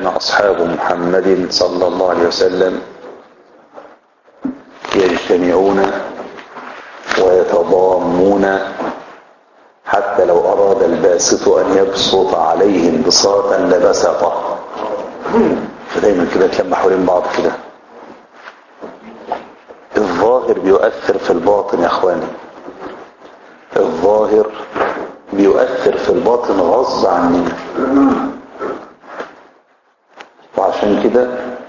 كان أصحاب محمد صلى الله عليه وسلم يجتمعون ويتضامون حتى لو أراد الباسط أن يبسط عليهم بساطا لبسطه فدايما كده تلم حوالين بعض كده الظاهر بيؤثر في الباطن يا اخواني الظاهر بيؤثر في الباطن غصب عننا وعشان كده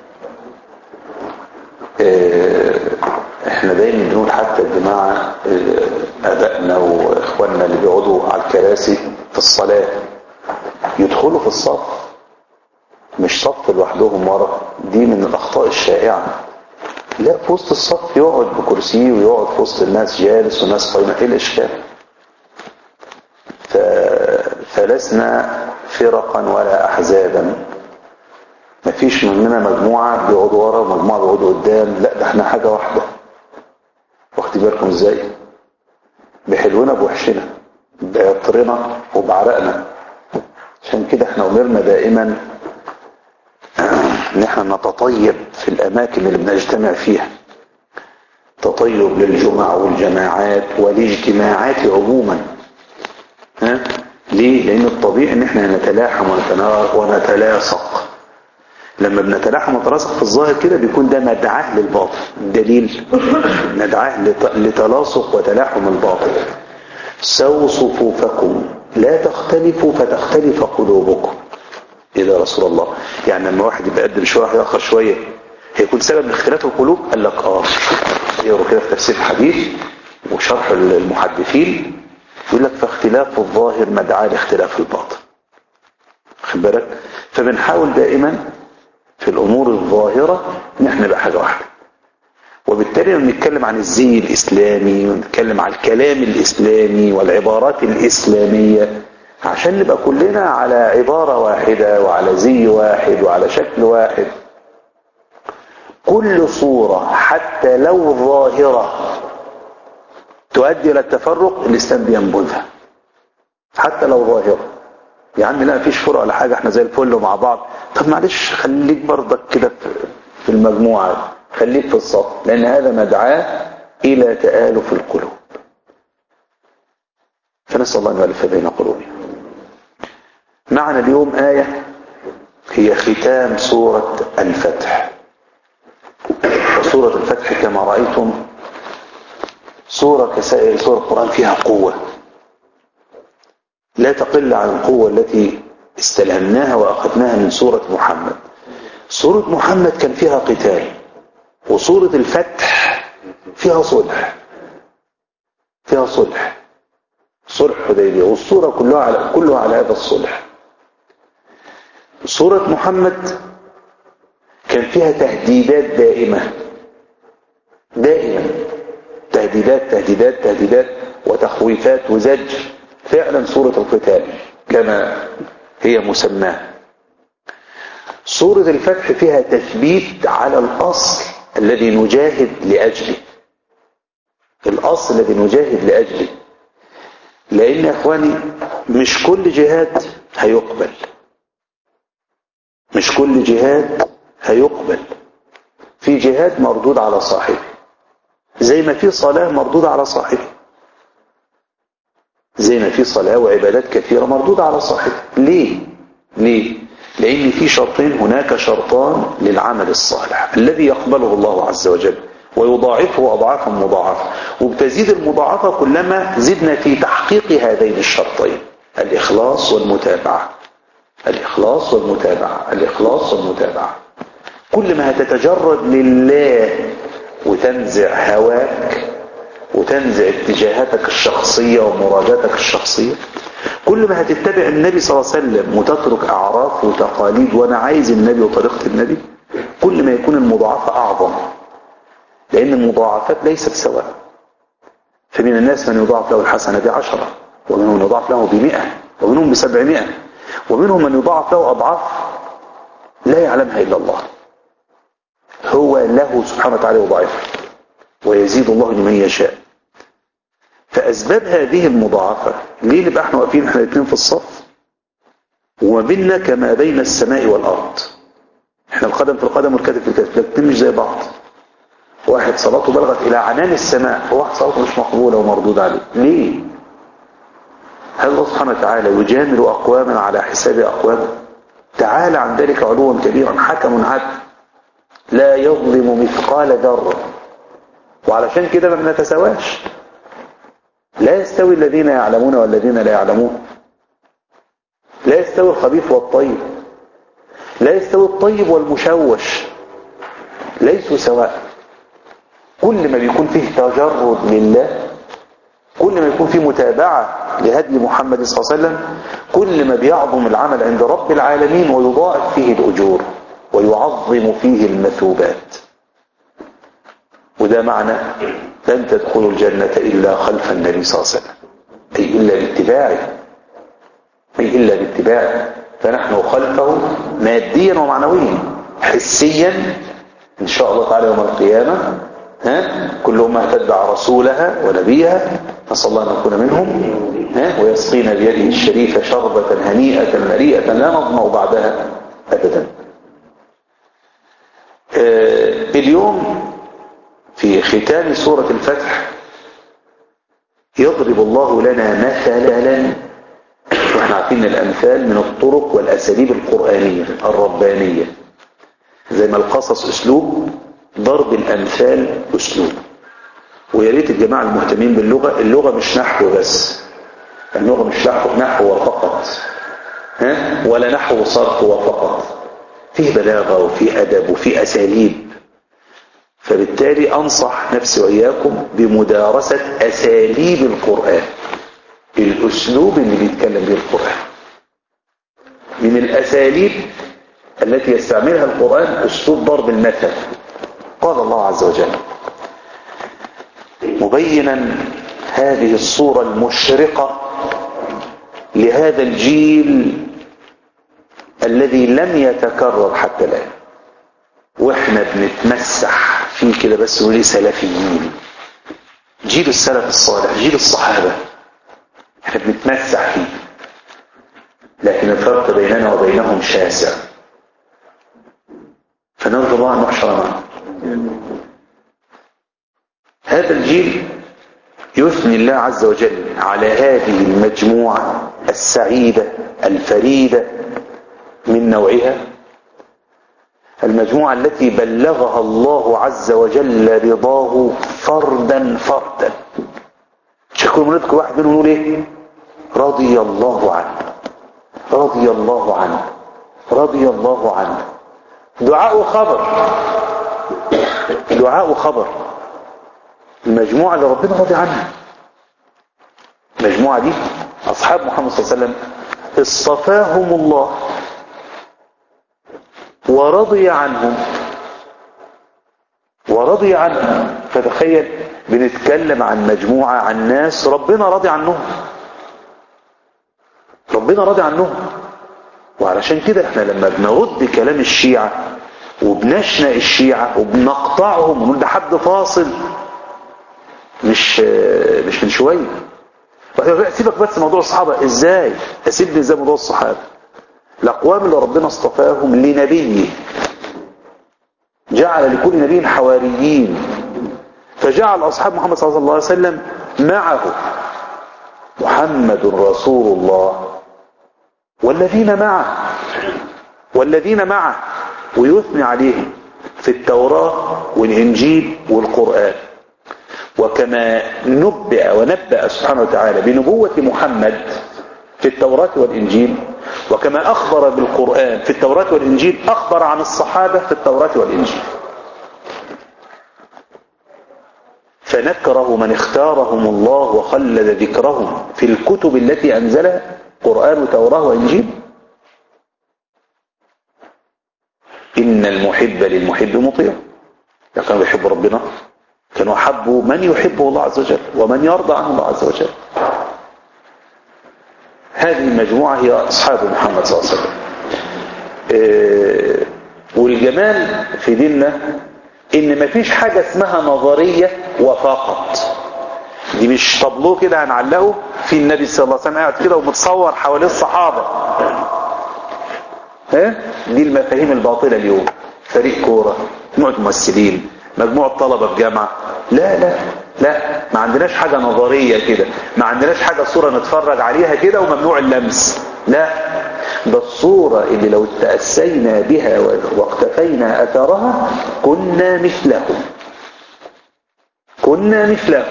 احنا دايما بنقول حتى الجماعة ابائنا واخواننا اللي بيقعدوا على الكراسي في الصلاة يدخلوا في الصف مش صف لوحدهم ورا دي من الاخطاء الشائعة لا في وسط الصف يقعد بكرسيه ويقعد في وسط الناس جالس وناس قايمة ايه الاشكال فلسنا فرقا ولا احزابا مفيش مننا مجموعة بيقعدوا ورا ومجموعة بيقعدوا قدام لا ده احنا حاجة واحدة واخدين بالكم ازاي بحلونا بوحشنا بعطرنا وبعرقنا عشان كده احنا امرنا دائما ان احنا نتطيب في الاماكن اللي بنجتمع فيها تطيب للجمع والجماعات والاجتماعات عموما ها ليه لان الطبيعي ان احنا نتلاحم ونتلاصق لما بنتلاحم ونتلاصق في الظاهر كده بيكون ده مدعاه للباطل دليل مدعاه لتلاصق وتلاحم الباطل سووا صفوفكم لا تختلفوا فتختلف قلوبكم ايه ده رسول الله يعني لما واحد يبقى قدم شويه واحد اخر شويه هيكون سبب لاختلاف القلوب قال لك اه يقروا كده في تفسير الحديث وشرح المحدثين يقول لك فاختلاف الظاهر مدعاه لاختلاف الباطن خد بالك فبنحاول دائما في الامور الظاهره ان احنا نبقى حاجه واحده وبالتالي لما نتكلم عن الزي الاسلامي ونتكلم عن الكلام الاسلامي والعبارات الاسلاميه عشان نبقى كلنا على عبارة واحدة وعلى زي واحد وعلى شكل واحد كل صورة حتى لو ظاهرة تؤدي إلى التفرق الإسلام بينبذها حتى لو ظاهرة يا عم لا فيش فرق ولا حاجة احنا زي الفل مع بعض طب معلش خليك برضك كده في المجموعة خليك في الصف لأن هذا مدعاه إلى تآلف القلوب فنسأل الله أن يؤلف بين قلوبنا معنا اليوم آية هي ختام سورة الفتح وسورة الفتح كما رأيتم سورة كسائر سورة القرآن فيها قوة لا تقل عن القوة التي استلهمناها وأخذناها من سورة محمد سورة محمد كان فيها قتال وسورة الفتح فيها صلح فيها صلح صلح حديبية والصورة كلها على كلها على هذا الصلح سورة محمد كان فيها تهديدات دائمة دائما تهديدات تهديدات تهديدات وتخويفات وزجر فعلا سورة القتال كما هي مسماه سورة الفتح فيها تثبيت على الأصل الذي نجاهد لأجله الأصل الذي نجاهد لأجله لأن يا أخواني مش كل جهاد هيقبل مش كل جهاد هيقبل في جهاد مردود على صاحبه زي ما في صلاة مردودة على صاحبه زي ما في صلاة وعبادات كثيرة مردودة على صاحبه ليه؟ ليه؟ لأن في شرطين هناك شرطان للعمل الصالح الذي يقبله الله عز وجل ويضاعفه أضعافا مضاعفة وبتزيد المضاعفة كلما زدنا في تحقيق هذين الشرطين الإخلاص والمتابعة الإخلاص والمتابعة الإخلاص والمتابعة كل ما هتتجرد لله وتنزع هواك وتنزع اتجاهاتك الشخصية ومراداتك الشخصية كل ما هتتبع النبي صلى الله عليه وسلم وتترك أعراف وتقاليد وأنا عايز النبي وطريقة النبي كل ما يكون المضاعفة أعظم لأن المضاعفات ليست سواء فمن الناس من يضاعف له الحسنة بعشرة ومنهم من يضاعف له بمئة ومنهم بسبعمائة ومنهم من يضاعف له أضعاف لا يعلمها إلا الله هو له سبحانه وتعالى يضاعفه ويزيد الله لمن يشاء فأسباب هذه المضاعفة ليه نبقى احنا واقفين احنا الاثنين في الصف وما بيننا كما بين السماء والأرض احنا القدم في القدم والكتف في الكتف الاثنين مش زي بعض واحد صلاته بلغت الى عنان السماء وواحد صلاته مش مقبولة ومردود عليه ليه هل الله سبحانه وتعالى يجامل اقواما على حساب اقوام تعالى عن ذلك علوا كبيرا حكم عدل لا يظلم مثقال ذره وعلشان كده ما بنتساواش لا يستوي الذين يعلمون والذين لا يعلمون لا يستوي الخبيث والطيب لا يستوي الطيب والمشوش ليسوا سواء كل ما بيكون فيه تجرد لله كل ما يكون فيه متابعة لهدي محمد صلى الله عليه وسلم كل ما بيعظم العمل عند رب العالمين ويضاعف فيه الأجور ويعظم فيه المثوبات وده معنى لن تدخلوا الجنة إلا خلف النبي صلى الله عليه وسلم أي إلا باتباعه أي إلا باتباعه فنحن خلفه ماديا ومعنويا حسيا إن شاء الله تعالى يوم القيامة ها كل أمة تتبع رسولها ونبيها نسأل الله أن نكون منهم ها ويسقينا بيده الشريفة شربة هنيئة مريئة لا نظمأ بعدها أبدا آه اليوم في ختام سورة الفتح يضرب الله لنا مثلا واحنا عارفين الأمثال من الطرق والأساليب القرآنية الربانية زي ما القصص أسلوب ضرب الأمثال أسلوب ويا ريت الجماعة المهتمين باللغة اللغة مش نحو بس اللغة مش نحو نحو فقط ها ولا نحو صرف وفقط فيه بلاغة وفيه أدب وفيه أساليب فبالتالي أنصح نفسي وإياكم بمدارسة أساليب القرآن الأسلوب اللي بيتكلم به القرآن من الأساليب التي يستعملها القرآن أسلوب ضرب المثل قال الله عز وجل مبينا هذه الصورة المشرقة لهذا الجيل الذي لم يتكرر حتى الآن واحنا بنتمسح فيه كده بس نقول سلفيين جيل السلف الصالح جيل الصحابة احنا بنتمسح فيه لكن الفرق بيننا وبينهم شاسع فنرجو الله أن نحشر معه هذا الجيل يثني الله عز وجل على هذه المجموعة السعيدة الفريدة من نوعها المجموعة التي بلغها الله عز وجل رضاه فردا فردا شكرا منذكم واحد منهم يقول ايه رضي الله عنه رضي الله عنه رضي الله عنه دعاء خبر دعاء خبر المجموعة اللي ربنا راضي عنها المجموعة دي أصحاب محمد صلى الله عليه وسلم اصطفاهم الله ورضي عنهم ورضي عنهم فتخيل بنتكلم عن مجموعة عن ناس ربنا راضي عنهم ربنا راضي عنهم وعلشان كده احنا لما بنرد كلام الشيعة وبنشنق الشيعة وبنقطعهم ونقول ده حد فاصل مش مش من شوية سيبك بس موضوع الصحابة ازاي اسيبني ازاي موضوع الصحابة الاقوام اللي ربنا اصطفاهم لنبيه جعل لكل نبي حواريين فجعل اصحاب محمد صلى الله عليه وسلم معه محمد رسول الله والذين معه والذين معه ويثني عليهم في التوراة والإنجيل والقرآن وكما نبأ ونبأ سبحانه وتعالى بنبوة محمد في التوراة والإنجيل وكما أخبر بالقرآن في التوراة والإنجيل أخبر عن الصحابة في التوراة والإنجيل فنكره من اختارهم الله وخلد ذكرهم في الكتب التي أنزلها قرآن وتوراة وإنجيل إن المحب للمحب مطيع كانوا بيحبوا ربنا كانوا حبوا من يحبه الله عز وجل ومن يرضى عنه الله عز وجل هذه المجموعة هي أصحاب محمد صلى الله عليه وسلم إيه والجمال في ديننا ان مفيش حاجة اسمها نظرية وفقط دي مش طابلوه كده هنعلقه في النبي صلى الله عليه وسلم قاعد كده ومتصور حواليه الصحابة ها دي المفاهيم الباطلة اليوم فريق كورة مجموعة ممثلين مجموعة طلبة في جامعة لا لا لا ما عندناش حاجة نظرية كده ما عندناش حاجة صورة نتفرج عليها كده وممنوع اللمس لا ده الصورة اللي لو تأسينا بها واقتفينا أثرها كنا مثلهم كنا مثلهم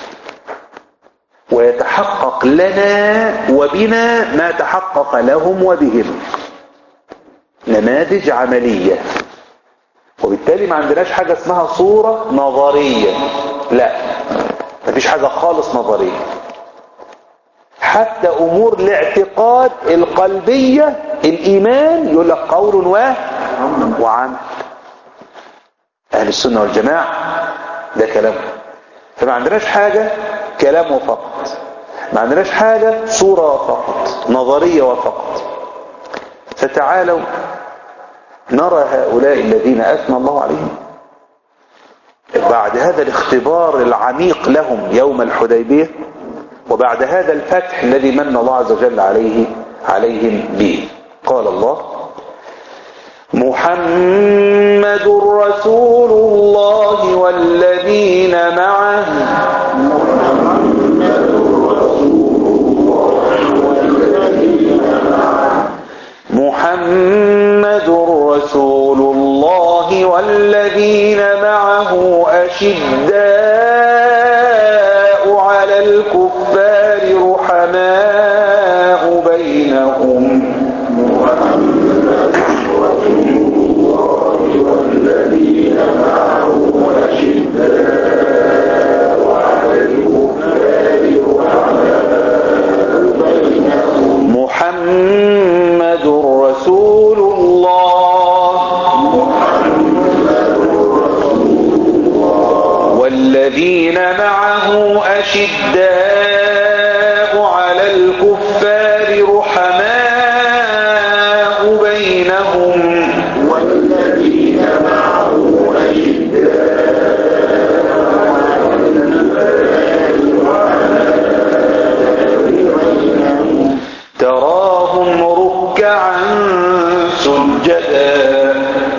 ويتحقق لنا وبنا ما تحقق لهم وبهم نماذج عملية وبالتالي ما عندناش حاجة اسمها صورة نظرية لا مفيش حاجة خالص نظرية حتى أمور الاعتقاد القلبية الإيمان يقول لك قول و وعمل أهل السنة والجماعة ده كلام فما عندناش حاجة كلام فقط ما عندناش حاجة صورة فقط نظرية وفقط فتعالوا نرى هؤلاء الذين أثنى الله عليهم بعد هذا الاختبار العميق لهم يوم الحديبية وبعد هذا الفتح الذي من الله عز وجل عليه عليهم به قال الله محمد رسول الله والذين معه محمد رسول الله والذين معه أشداء على الكفار رحماء بينهم محمد رسول الله والذين معه أشداء على الكفار رحماء بينهم والذين معه تراهم ركعا سجدا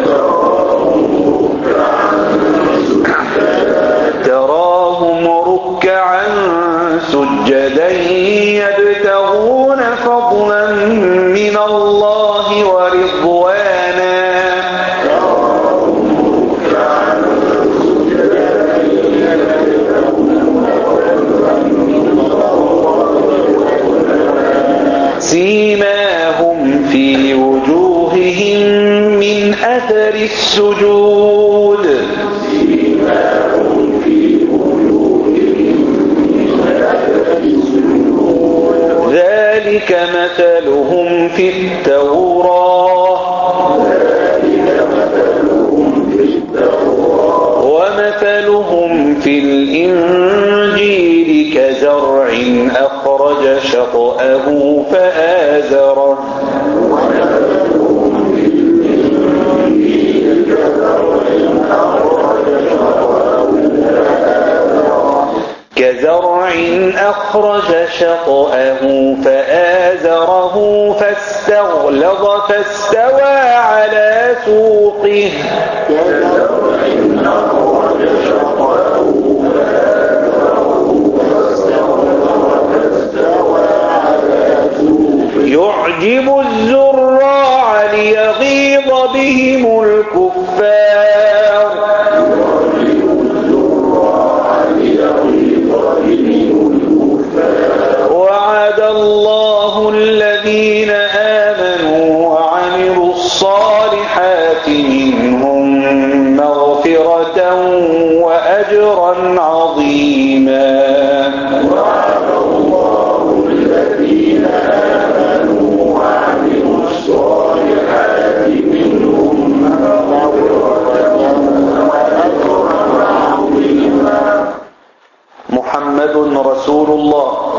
تراهم ركعا سجدا يبتغون فضلا من الله ورضوانا سيماهم في وجوههم من أثر السجود ذلك مثلهم في التوراة ومثلهم في الإنجيل كزرع أخرج شطأه فآزره كزرع أخرج شطأه فآزره فاستغلظ فاستوى على سوقه يعجب الزراع ليغيظ بهم الكفار وعد الله الذين آمنوا وعملوا الصالحات منهم مغفرة وأجرا عظيما محمد رسول الله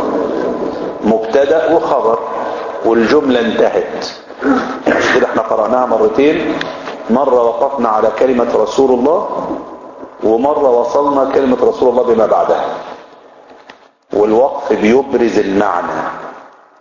مبتدأ وخبر والجملة انتهت عشان كده احنا قرأناها مرتين مرة وقفنا على كلمة رسول الله ومرة وصلنا كلمة رسول الله بما بعدها والوقف بيبرز المعنى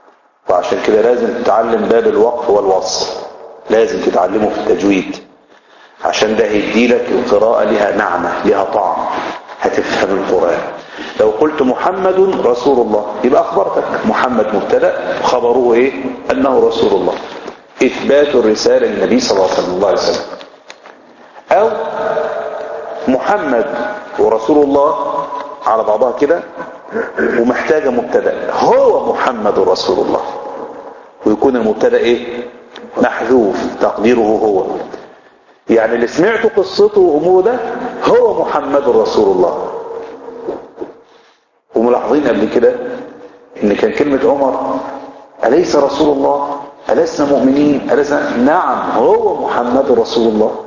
وعشان كده لازم تتعلم باب الوقف والوصل لازم تتعلمه في التجويد عشان ده هيديلك القراءة لها نعمة لها طعم هتفهم القرآن لو قلت محمد رسول الله يبقى أخبرتك محمد مبتدا خبره إيه أنه رسول الله إثبات الرسالة للنبي صلى الله عليه وسلم أو محمد ورسول الله على بعضها كده ومحتاجة مبتدا هو محمد رسول الله ويكون المبتدا ايه محذوف تقديره هو يعني اللي سمعت قصته واموره ده هو محمد رسول الله وملاحظين قبل كده ان كان كلمة عمر أليس رسول الله ألسنا مؤمنين ألسنا نعم هو محمد رسول الله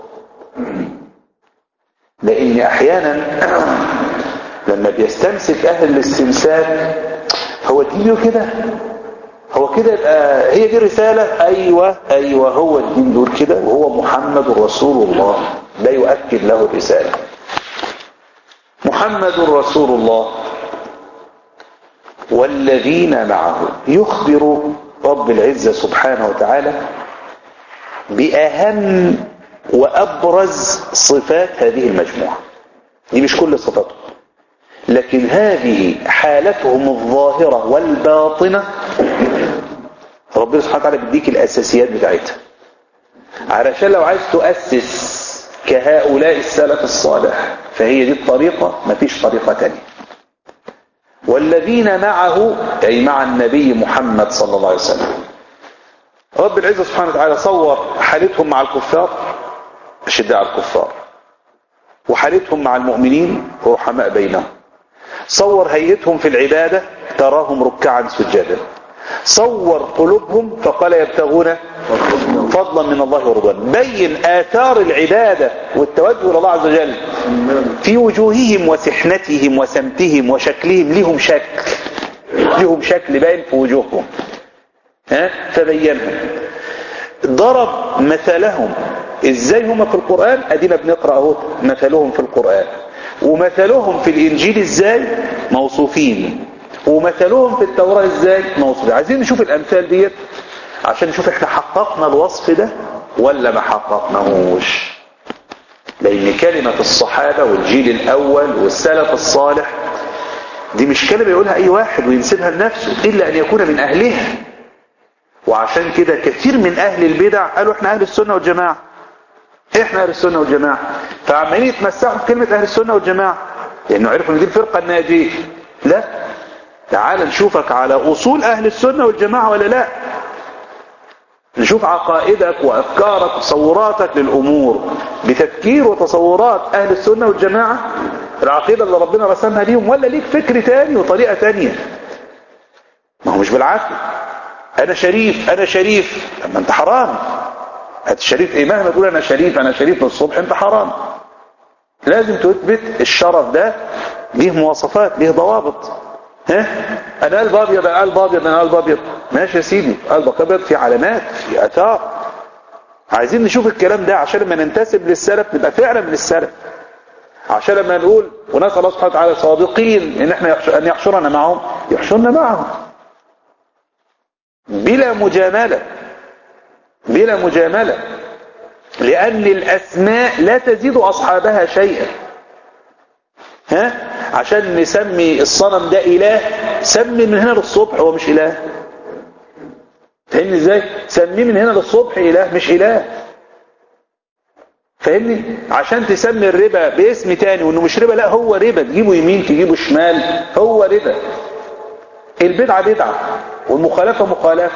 لأن أحيانا لما بيستمسك أهل الاستمساك هو الدين كده هو كده يبقى هي دي الرسالة أيوة أيوة هو الدين دول كده وهو محمد رسول الله ده يؤكد له الرسالة محمد رسول الله والذين معه يخبر رب العزة سبحانه وتعالى بأهم وأبرز صفات هذه المجموعة دي مش كل صفاتهم لكن هذه حالتهم الظاهرة والباطنة ربنا سبحانه وتعالى بيديك الأساسيات بتاعتها علشان لو عايز تؤسس كهؤلاء السلف الصالح فهي دي الطريقة مفيش طريقة تانية والذين معه أي مع النبي محمد صلى الله عليه وسلم رب العزة سبحانه وتعالى صور حالتهم مع الكفار أشداء على الكفار وحالتهم مع المؤمنين ورحماء بينهم صور هيئتهم في العبادة تراهم ركعا سجدا صور قلوبهم فقال يبتغون فضلا من الله ورضوان بين آثار العبادة والتوجه إلى الله عز وجل في وجوههم وسحنتهم وسمتهم وشكلهم لهم شكل لهم شكل باين في وجوههم ها فبينها ضرب مثلهم ازاي هم في القرآن ادينا بنقرأ اهو مثلهم في القرآن ومثلهم في الانجيل ازاي موصوفين ومثلهم في التوراة ازاي موصوفين عايزين نشوف الامثال ديت عشان نشوف احنا حققنا الوصف ده ولا ما حققناهوش لان كلمة الصحابة والجيل الاول والسلف الصالح دي مش كلمة يقولها اي واحد وينسبها لنفسه الا ان يكون من اهلها وعشان كده كثير من اهل البدع قالوا احنا اهل السنة والجماعة احنا اهل السنة والجماعة فعمالين يتمسحوا بكلمة اهل السنة والجماعة لانه عرفوا ان دي الفرقة الناجية لا تعال نشوفك على اصول اهل السنة والجماعة ولا لا نشوف عقائدك وافكارك وتصوراتك للامور بتفكير وتصورات اهل السنة والجماعة العقيدة اللي ربنا رسمها ليهم ولا ليك فكر تاني وطريقة تانية ما هو مش بالعافية انا شريف انا شريف اما انت حرام الشريف ايه مهما تقول انا شريف انا شريف للصبح انت حرام لازم تثبت الشرف ده ليه مواصفات ليه ضوابط ها انا قلب ابيض انا قلب ابيض انا قلب ابيض ماشي يا سيدي قلبك ابيض في علامات في اثار عايزين نشوف الكلام ده عشان لما ننتسب للسلف نبقى فعلا من السلف عشان لما نقول ونسال الله سبحانه وتعالى صادقين ان احنا ان يحشرنا معهم يحشرنا معهم بلا مجامله بلا مجاملة لأن الأسماء لا تزيد أصحابها شيئا ها عشان نسمي الصنم ده إله سمي من هنا للصبح هو مش إله فاهمني ازاي سميه من هنا للصبح إله مش إله فاهمني عشان تسمي الربا باسم تاني وانه مش ربا لا هو ربا تجيبه يمين تجيبه شمال هو ربا البدعة بدعة والمخالفة مخالفة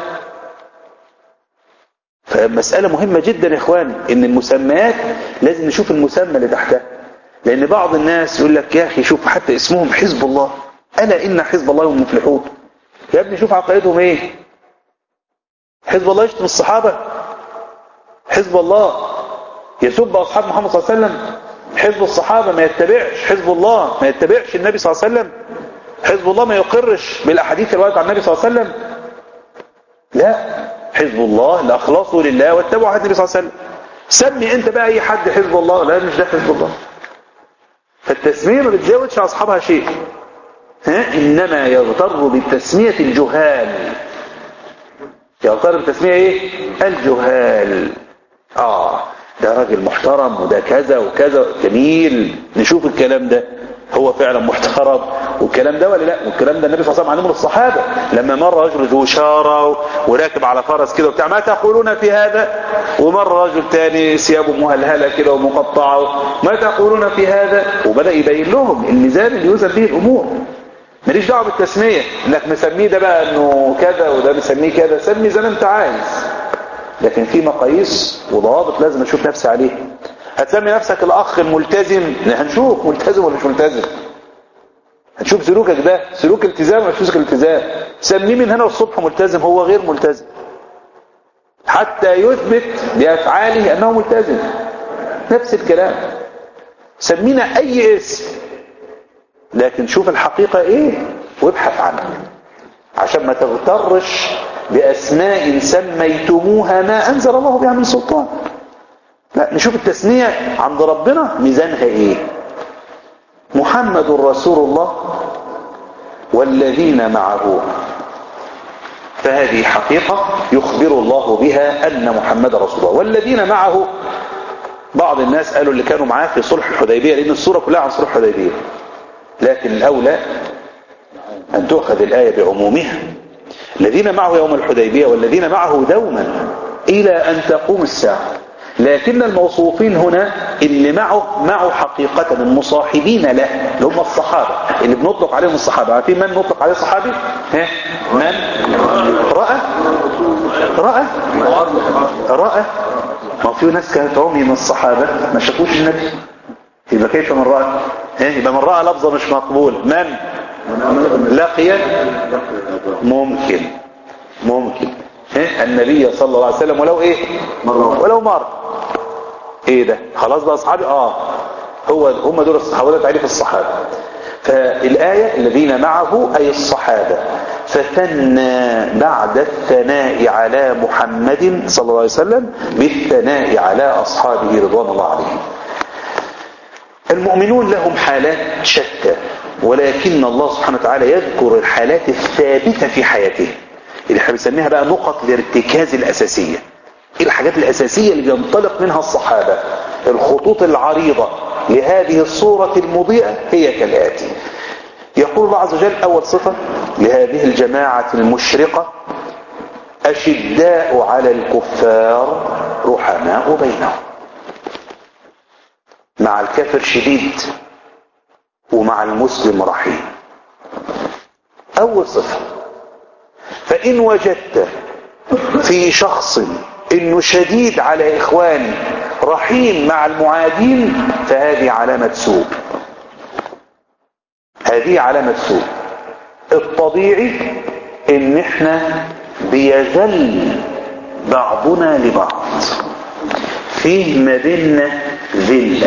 فمسألة مهمة جدا يا اخوان ان المسميات لازم نشوف المسمى اللي تحتها لان بعض الناس يقول لك يا اخي شوف حتى اسمهم حزب الله الا ان حزب الله هم مفلحون يا ابني شوف عقائدهم ايه حزب الله يشتم الصحابة حزب الله يسب اصحاب محمد صلى الله عليه وسلم حزب الصحابة ما يتبعش حزب الله ما يتبعش النبي صلى الله عليه وسلم حزب الله ما يقرش بالاحاديث الواردة عن النبي صلى الله عليه وسلم لا حزب الله اللي اخلصوا لله واتبعوا حديث النبي صلى الله عليه وسلم سمي انت بقى اي حد حزب الله لا مش ده حزب الله فالتسمية ما بتزودش على اصحابها شيء ها انما يغتر بالتسمية الجهال يغتر بالتسمية ايه الجهال اه ده راجل محترم وده كذا وكذا جميل نشوف الكلام ده هو فعلا محترم والكلام ده ولا لا والكلام ده النبي صلى الله عليه وسلم علمه للصحابه لما مر رجل ذو شاره وراكب على فرس كده وبتاع ما تقولون في هذا ومر رجل تاني ثيابه مهلهله كده ومقطعه ما تقولون في هذا وبدا يبين لهم الميزان اللي يوزن به الامور ماليش دعوه بالتسميه انك مسميه ده بقى انه كذا وده مسميه كذا سمي زي ما انت عايز لكن في مقاييس وضوابط لازم اشوف نفسي عليها هتسمي نفسك الاخ الملتزم هنشوف ملتزم ولا مش ملتزم هنشوف سلوكك ده سلوك التزام ولا سلوك التزام سميه من هنا الصبح ملتزم هو غير ملتزم حتى يثبت بافعاله انه ملتزم نفس الكلام سمينا اي اسم لكن شوف الحقيقة ايه وابحث عنها عشان ما تغترش باسماء سميتموها ما انزل الله بها من سلطان لا نشوف التسمية عند ربنا ميزانها ايه محمد رسول الله والذين معه فهذه حقيقة يخبر الله بها أن محمد رسول الله والذين معه بعض الناس قالوا اللي كانوا معاه في صلح الحديبية لأن الصورة كلها عن صلح الحديبية لكن الأولى أن تؤخذ الآية بعمومها الذين معه يوم الحديبية والذين معه دوما إلى أن تقوم الساعة لكن الموصوفين هنا اللي معه معه حقيقة المصاحبين له اللي هم الصحابة اللي بنطلق عليهم الصحابة عارفين من نطلق عليه صحابي ها من رأى رأى رأى ما في ناس كانت عمي من الصحابة ما شافوش النبي يبقى كيف من رأى ها يبقى من رأى لفظة مش مقبول من لقي ممكن ممكن ها النبي صلى الله عليه وسلم ولو ايه ولو مرة ايه ده خلاص بقى اصحابي اه هو هم دول الصحابه ده تعريف الصحابه فالايه الذين معه اي الصحابه فثنى بعد الثناء على محمد صلى الله عليه وسلم بالثناء على اصحابه رضوان الله عليهم المؤمنون لهم حالات شتى ولكن الله سبحانه وتعالى يذكر الحالات الثابته في حياته اللي احنا بنسميها بقى نقط الارتكاز الاساسيه ايه الحاجات الاساسيه اللي بينطلق منها الصحابه الخطوط العريضه لهذه الصوره المضيئه هي كالاتي يقول الله عز وجل اول صفه لهذه الجماعه المشرقه اشداء على الكفار رحماء بينهم مع الكافر شديد ومع المسلم رحيم اول صفه فان وجدت في شخص انه شديد على اخوانه رحيم مع المعادين فهذه علامة سوء هذه علامة سوء الطبيعي ان احنا بيذل بعضنا لبعض فيه ما بيننا ذلة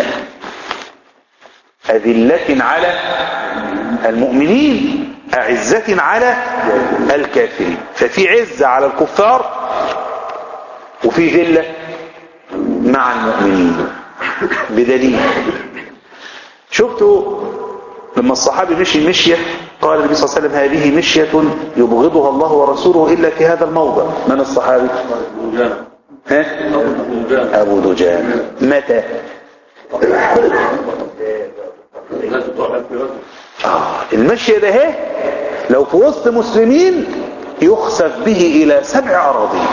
أذلة على المؤمنين أعزة على الكافرين ففي عزة على الكفار وفي ذلة مع المؤمنين بدليل شفتوا لما الصحابي مشي مشية قال النبي صلى الله عليه وسلم هذه مشية يبغضها الله ورسوله إلا في هذا الموضع من الصحابي ها؟ أبو دجان متى آه المشية ده اهي لو في وسط مسلمين يخسف به إلى سبع أراضين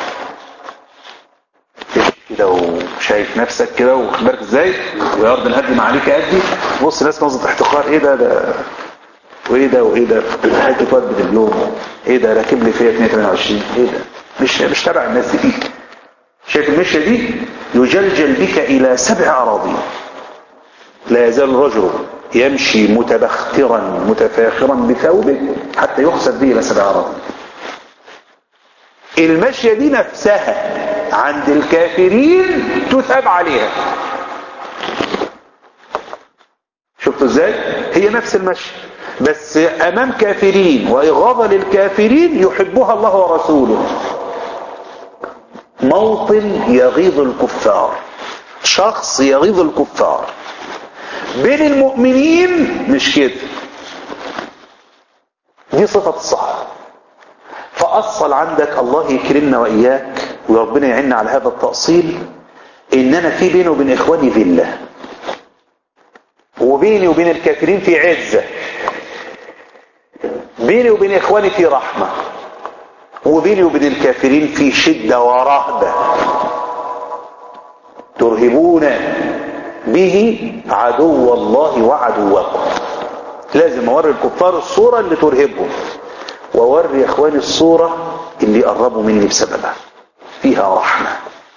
كده وشايف نفسك كده واخبارك ازاي ويارض الهدم عليك قدي بص ناس نظرة احتقار ايه ده ده وايه ده وايه ده حته واد بدبلوم ايه ده راكب لي فيها 22 ايه ده مش مش تبع الناس دي شايف المشيه دي يجلجل بك الى سبع اراضين لا يزال الرجل يمشي متبخترا متفاخرا بثوبه حتى يخسف به الى سبع اراضين المشيه دي نفسها عند الكافرين تثاب عليها شفتوا ازاي هي نفس المشي بس امام كافرين واغاظه للكافرين يحبها الله ورسوله موطن يغيظ الكفار شخص يغيظ الكفار بين المؤمنين مش كده دي صفة الصحابة فأصل عندك الله يكرمنا وإياك وربنا يعيننا على هذا التأصيل ان انا في بيني وبين اخواني ذله وبيني وبين الكافرين في عزه بيني وبين اخواني في رحمه وبيني وبين الكافرين في شده ورهبه ترهبون به عدو الله وعدوكم لازم اوري الكفار الصوره اللي ترهبهم واوري اخواني الصوره اللي يقربوا مني بسببها فيها رحمه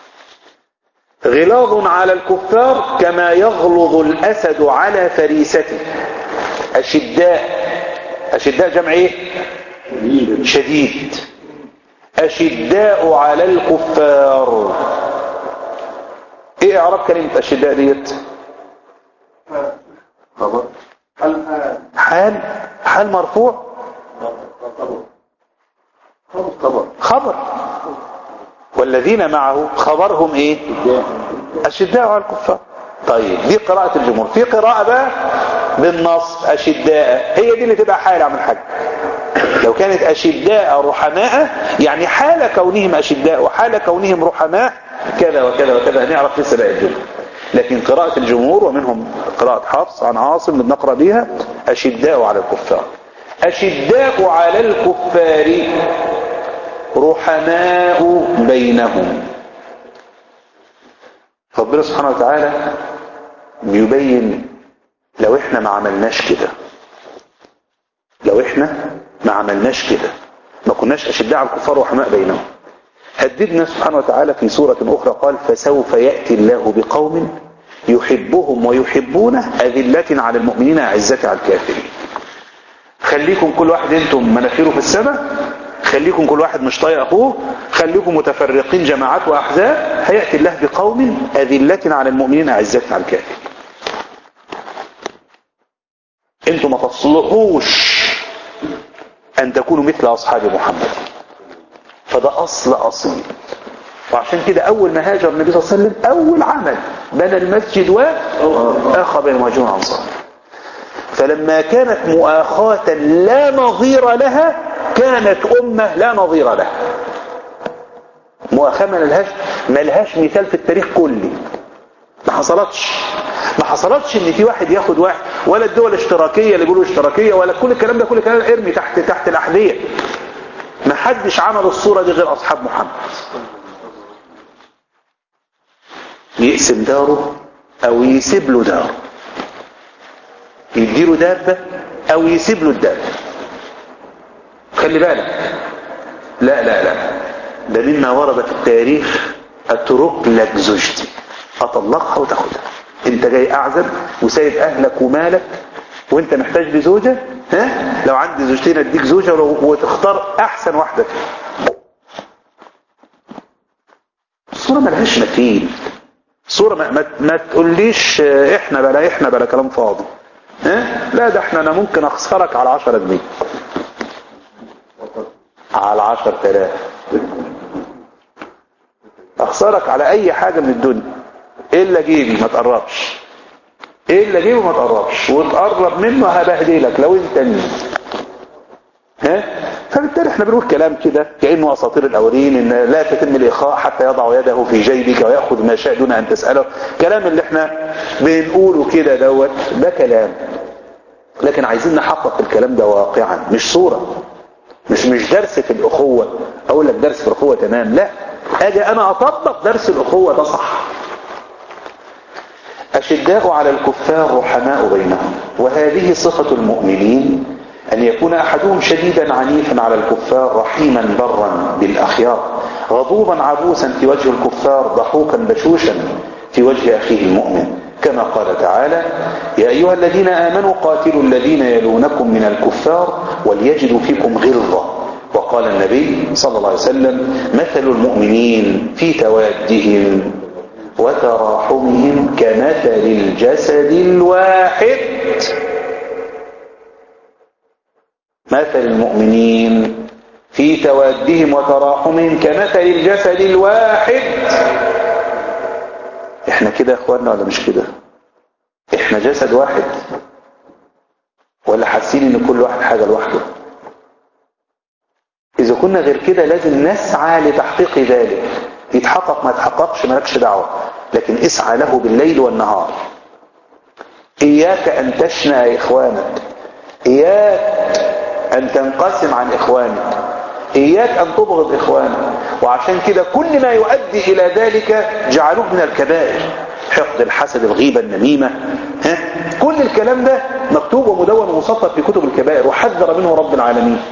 غلاظ على الكفار كما يغلظ الأسد على فريسته أشداء أشداء جمع إيه شديد أشداء على الكفار إيه إعراب كلمة أشداء ديت خبر حال حال مرفوع خبر خبر والذين معه خبرهم ايه اشداء على الكفار طيب دي قراءة الجمهور في قراءة بقى بالنص اشداء هي دي اللي تبقى حالة من الحج لو كانت اشداء رحماء يعني حال كونهم اشداء وحال كونهم رحماء كذا وكذا وكذا نعرف لسه بقى الجمهور لكن قراءة الجمهور ومنهم قراءة حفص عن عاصم اللي بنقرأ بيها أشداء على الكفار أشداء على الكفار رحماء بينهم ربنا سبحانه وتعالى بيبين لو احنا ما عملناش كده لو احنا ما عملناش كده ما كناش أشداء على الكفار رحماء بينهم هددنا سبحانه وتعالى في سورة أخرى قال فسوف يأتي الله بقوم يحبهم ويحبونه أذلة على المؤمنين أعزة على الكافرين خليكم كل واحد انتم مناخيره في السماء خليكم كل واحد مش طايق اخوه خليكم متفرقين جماعات واحزاب هياتي الله بقوم اذله على المؤمنين اعزه على الكافرين انتم ما تصلحوش ان تكونوا مثل اصحاب محمد فده اصل اصيل وعشان كده اول ما هاجر النبي صلى الله عليه وسلم اول عمل بنى المسجد واخى بين المهاجرين والانصار فلما كانت مؤاخاة لا نظير لها كانت أمة لا نظير لها مؤاخاة ما لهاش ما لهاش مثال في التاريخ كله ما حصلتش ما حصلتش ان في واحد ياخد واحد ولا الدول الاشتراكية اللي بيقولوا اشتراكية ولا كل الكلام ده كل الكلام ارمي تحت تحت الأحذية ما حدش عمل الصورة دي غير أصحاب محمد يقسم داره أو يسيب له داره يديله دابة أو يسيب له الدابة خلي بالك لا لا لا ده مما ورد في التاريخ اترك لك زوجتي اطلقها وتاخدها انت جاي اعزب وسايب اهلك ومالك وانت محتاج لزوجة ها لو عندي زوجتين اديك زوجة وتختار احسن واحدة فيهم الصورة ملهاش مثيل صورة ما, ما, ما تقوليش احنا بلا احنا بلا كلام فاضي ها لا ده احنا انا ممكن اخسرك على 10 جنيه على 10000 اخسرك على اي حاجة من الدنيا الا جيبي ما تقربش الا جيبي ما تقربش وتقرب منه هبهدلك لو انت مين ها فبالتالي احنا بنقول كلام كده كانه اساطير الاولين ان لا تتم الاخاء حتى يضع يده في جيبك وياخذ ما شاء دون ان تساله كلام اللي احنا بنقوله كده دوت ده كلام لكن عايزين نحقق الكلام ده واقعا مش صوره مش مش درس في الاخوه اقول لك درس في الاخوه تمام لا اجي انا اطبق درس الاخوه ده صح اشداء على الكفار رحماء بينهم وهذه صفه المؤمنين أن يكون أحدهم شديدا عنيفا على الكفار رحيما برا بالأخيار غضوبا عبوسا في وجه الكفار ضحوكا بشوشا في وجه أخيه المؤمن كما قال تعالى يا أيها الذين آمنوا قاتلوا الذين يلونكم من الكفار وليجدوا فيكم غلظة وقال النبي صلى الله عليه وسلم مثل المؤمنين في توادهم وتراحمهم كمثل الجسد الواحد مثل المؤمنين في توادهم وتراحمهم كمثل الجسد الواحد احنا كده يا اخوانا ولا مش كده احنا جسد واحد ولا حاسين ان كل واحد حاجة لوحده اذا كنا غير كده لازم نسعى لتحقيق ذلك يتحقق ما يتحققش مالكش دعوة لكن اسعى له بالليل والنهار إياك أن تشنى إخوانك إياك أن تنقسم عن إخوانك إياك أن تبغض إخوانك وعشان كده كل ما يؤدي إلى ذلك جعلوه من الكبائر حقد الحسد الغيبة النميمة ها؟ كل الكلام ده مكتوب ومدون ومسطر في كتب الكبائر وحذر منه رب العالمين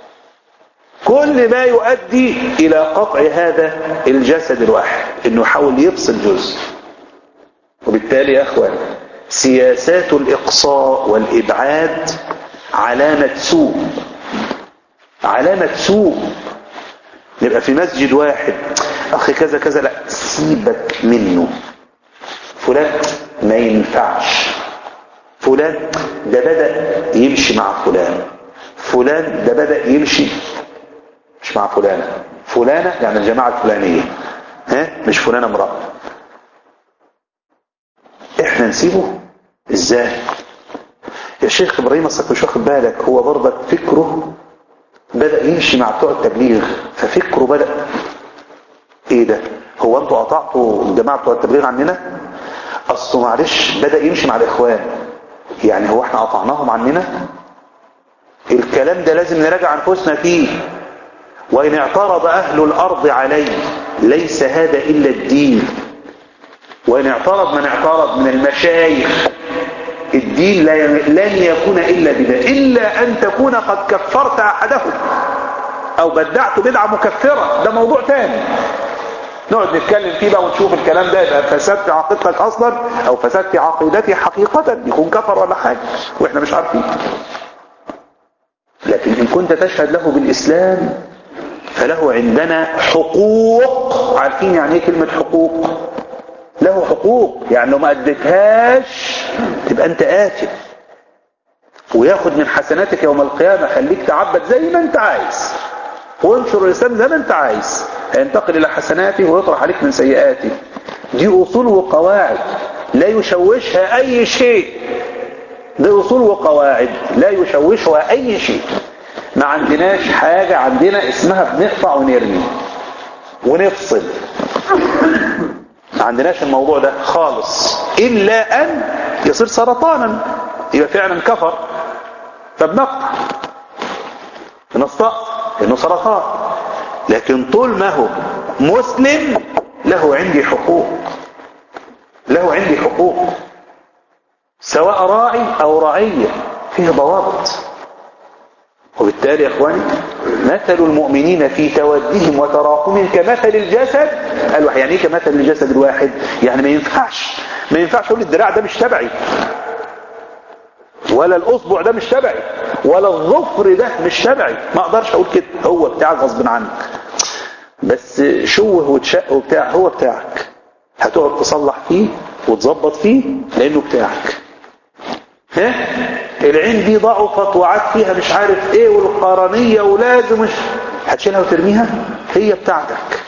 كل ما يؤدي إلى قطع هذا الجسد الواحد إنه يحاول يفصل جزء وبالتالي يا أخوان سياسات الإقصاء والإبعاد علامة سوء علامة سوء نبقى في مسجد واحد أخي كذا كذا لا سيبك منه فلان ما ينفعش فلان ده بدأ يمشي مع فلان فلان ده بدأ يمشي مش مع فلانة فلانة يعني الجماعة الفلانية ها مش فلانة امرأة احنا نسيبه ازاي يا شيخ ابراهيم اصلك مش واخد بالك هو برضك فكره بدأ يمشي مع بتوع التبليغ ففكره بدأ ايه ده هو انتوا قطعتوا الجماعة بتوع التبليغ عننا اصله معلش بدأ يمشي مع الاخوان يعني هو احنا قطعناهم عننا الكلام ده لازم نراجع انفسنا فيه وإن اعترض أهل الأرض عليه ليس هذا إلا الدين وإن اعترض من اعترض من المشايخ الدين لن يكون إلا بذا إلا أن تكون قد كفرت أحدهم أو بدعت بدعة مكفرة ده موضوع تاني نقعد نتكلم فيه بقى ونشوف الكلام ده يبقى فساد في عقيدتك أصلا أو فساد في عقيدتي حقيقة يكون كفر ولا حاجة وإحنا مش عارفين لكن إن كنت تشهد له بالإسلام فله عندنا حقوق عارفين يعني ايه كلمة حقوق له حقوق يعني لو ما اديتهاش تبقى انت آثم وياخد من حسناتك يوم القيامة خليك تعبد زي ما انت عايز وانشر الاسلام زي ما انت عايز هينتقل الى حسناته ويطرح عليك من سيئاته دي اصول وقواعد لا يشوشها اي شيء دي اصول وقواعد لا يشوشها اي شيء ما عندناش حاجة عندنا اسمها بنقطع ونرمي ونفصل ما عندناش الموضوع ده خالص إلا أن يصير سرطانا يبقى فعلا كفر فبنقطع بنستقص إنه سرطان لكن طول ما هو مسلم له عندي حقوق له عندي حقوق سواء راعي أو رعية فيه ضوابط وبالتالي يا اخواني مثل المؤمنين في تودهم وتراحمهم كمثل الجسد قالوا يعني ايه كمثل الجسد الواحد يعني ما ينفعش ما ينفعش اقول الدراع ده مش تبعي ولا الاصبع ده مش تبعي ولا الظفر ده مش تبعي ما اقدرش اقول كده هو بتاعك غصب عنك بس شوه وتشق وبتاع هو بتاعك هتقعد تصلح فيه وتظبط فيه لانه بتاعك ها العين دي ضعفت وعاد فيها مش عارف ايه والقرنية ولازم مش هتشيلها وترميها هي بتاعتك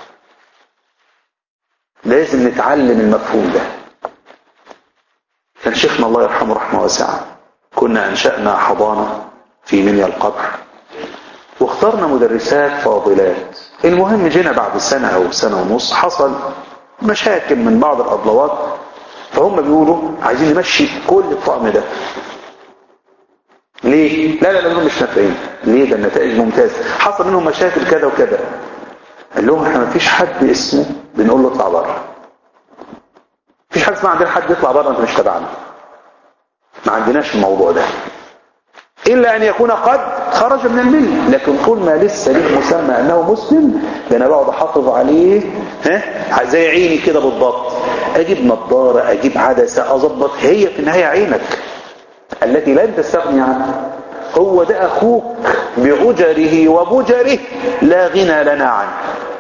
لازم نتعلم المفهوم ده كان شيخنا الله يرحمه رحمه واسعة كنا انشأنا حضانة في منيا القبر واخترنا مدرسات فاضلات المهم جينا بعد سنة او سنة ونص حصل مشاكل من بعض الأضلوات فهم بيقولوا عايزين نمشي كل الطقم ده ليه؟ لا لا لا مش نافعين ليه ده النتائج ممتازة حصل منهم مشاكل كذا وكذا قال لهم احنا ما فيش حد اسمه بنقول له اطلع بره مفيش حد اسمه عندنا حد يطلع بره انت مش تبعنا ما عندناش الموضوع ده إلا أن يكون قد خرج من الملة لكن طول ما لسه ليه مسمى أنه مسلم ده أنا بقعد أحافظ عليه ها زي عيني كده بالضبط أجيب نظارة أجيب عدسة أظبط هي في النهاية عينك التي لن تستغني عنها هو ده أخوك بعجره وبجره لا غنى لنا عنه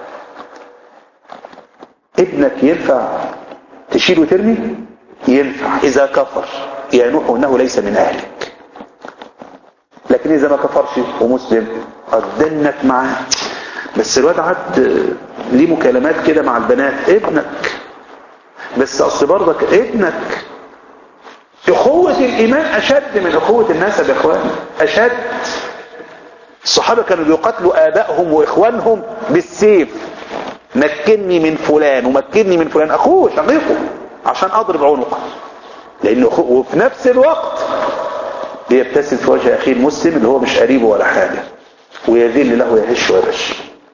ابنك ينفع تشيل وترمي ينفع إذا كفر ينوح أنه ليس من أهلك لكن إذا ما كفرش ومسلم قدنك معاه بس الواد عد ليه مكالمات كده مع البنات ابنك بس أصل برضك ابنك أخوة الإيمان أشد من أخوة الناس يا إخوان أشد الصحابة كانوا بيقاتلوا آبائهم وإخوانهم بالسيف مكنني من فلان ومكنني من فلان اخوه شقيقه عشان اضرب عنقه لانه أخوه وفي نفس الوقت بيبتسم في وجه اخيه المسلم اللي هو مش قريبه ولا حاجه ويذل له يهش ويبش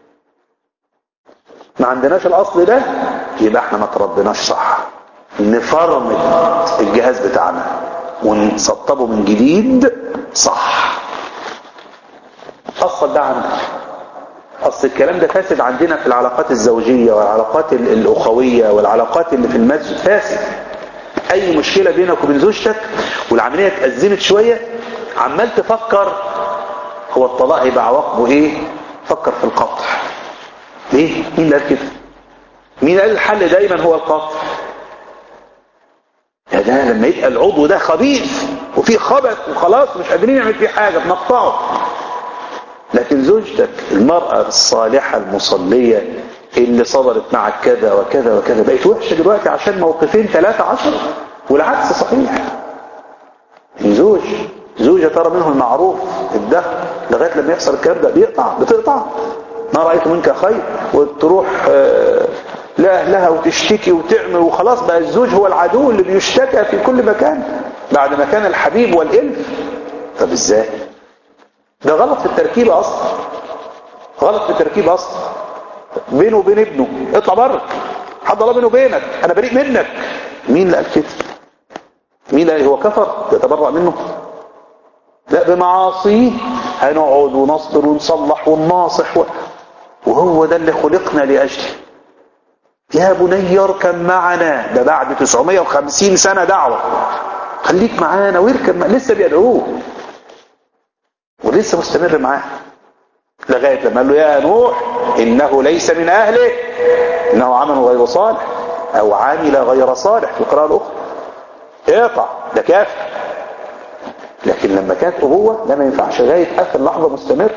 ما عندناش الاصل ده يبقى احنا ما تربيناش صح نفرمت الجهاز بتاعنا ونسطبه من جديد صح اصل ده عندك اصل الكلام ده فاسد عندنا في العلاقات الزوجية والعلاقات ال- الاخوية والعلاقات اللي في المسجد فاسد اي مشكلة بينك وبين زوجتك والعملية اتأزمت شوية عمال تفكر هو الطلاق هيبقى عواقبه ايه فكر في القطع ليه مين اللي قال كده مين قال الحل دايما هو القطع يا ده لما يبقى العضو ده خبيث وفيه خبث وخلاص مش قادرين نعمل فيه حاجة بنقطعه لكن زوجتك المرأة الصالحة المصلية اللي صبرت معك كذا وكذا وكذا بقت وحشة دلوقتي عشان موقفين ثلاثة عشر والعكس صحيح زوج زوجة ترى منه المعروف الدخل لغاية لما يحصل الكلام ده بيقطع بتقطع ما رأيت منك خير وتروح آه، لأهلها وتشتكي وتعمل وخلاص بقى الزوج هو العدو اللي بيشتكى في كل مكان بعد ما كان الحبيب والإلف طب ازاي ده غلط في التركيب اصلا غلط في التركيب اصلا بينه وبين ابنه اطلع بره حد الله بينه وبينك انا بريء منك مين اللي قال كده مين اللي قال هو كفر يتبرأ منه لا بمعاصيه هنقعد ونصبر ونصلح ونناصح و... وهو ده اللي خلقنا لأجله يا بني اركب معنا ده بعد 950 سنة دعوة خليك معانا واركب مع... لسه بيدعوه ولسه مستمر معاه لغاية لما قال له يا نوح إنه ليس من أهله إنه عمل غير صالح أو عامل غير صالح في القراءة الأخرى اقطع ده كافر لكن لما كانت أبوة لا ما ينفعش لغاية آخر لحظة مستمر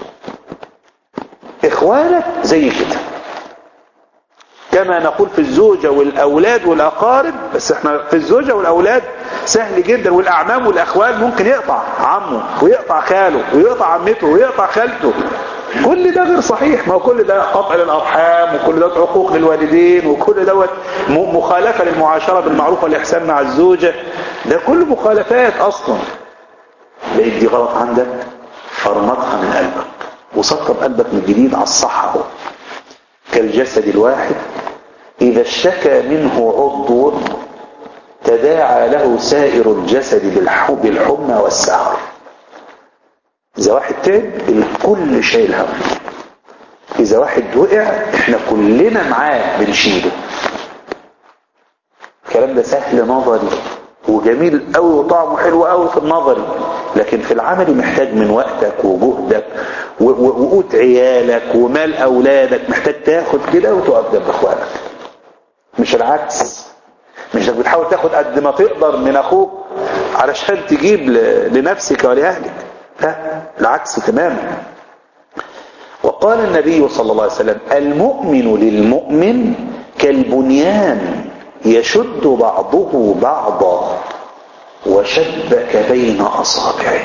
إخوانك زي كده كما نقول في الزوجة والأولاد والأقارب بس احنا في الزوجة والأولاد سهل جدا والأعمام والأخوال ممكن يقطع عمه ويقطع خاله ويقطع عمته ويقطع خالته كل ده غير صحيح ما هو كل ده قطع للأرحام وكل ده عقوق للوالدين وكل دوت م- مخالفة للمعاشرة بالمعروف والإحسان مع الزوجة ده كل مخالفات أصلا لقيت دي غلط عندك فرمطها من قلبك وسطب قلبك من جديد على الصح اهو كالجسد الواحد إذا اشتكى منه عضو تداعى له سائر الجسد بالح- بالحمى والسهر إذا واحد تعب الكل شايل هم إذا واحد وقع إحنا كلنا معاه بنشيله الكلام ده سهل نظري وجميل قوي وطعمه حلو قوي في النظري لكن في العمل محتاج من وقتك وجهدك و- و- وقوت عيالك ومال اولادك محتاج تاخد كده وتقف جنب اخوانك مش العكس مش انك بتحاول تاخد قد ما تقدر من اخوك علشان تجيب ل- لنفسك ولأهلك لا العكس تماما وقال النبي صلى الله عليه وسلم المؤمن للمؤمن كالبنيان يشد بعضه بعضا وشبك بين أصابعه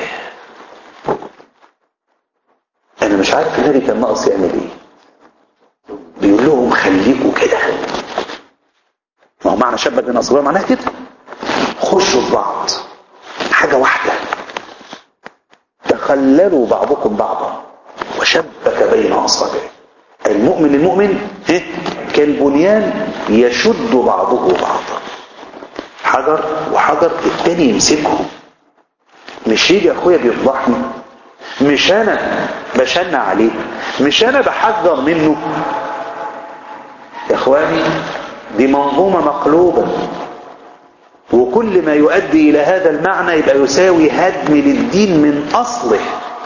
أنا مش عارف النبي كان ناقص يعمل إيه بيقول لهم خليكوا كده ما هو معنى شبك بين أصابعه معناه كده خشوا في بعض حاجة واحدة تخللوا بعضكم بعضا وشبك بين أصابعه المؤمن المؤمن إيه؟ كالبنيان يشد بعضه بعضا حجر وحجر التاني يمسكه مش يجي اخويا بيفضحني مش انا بشن عليه مش انا بحذر منه يا اخواني دي منظومة مقلوبة وكل ما يؤدي الى هذا المعنى يبقى يساوي هدم للدين من اصله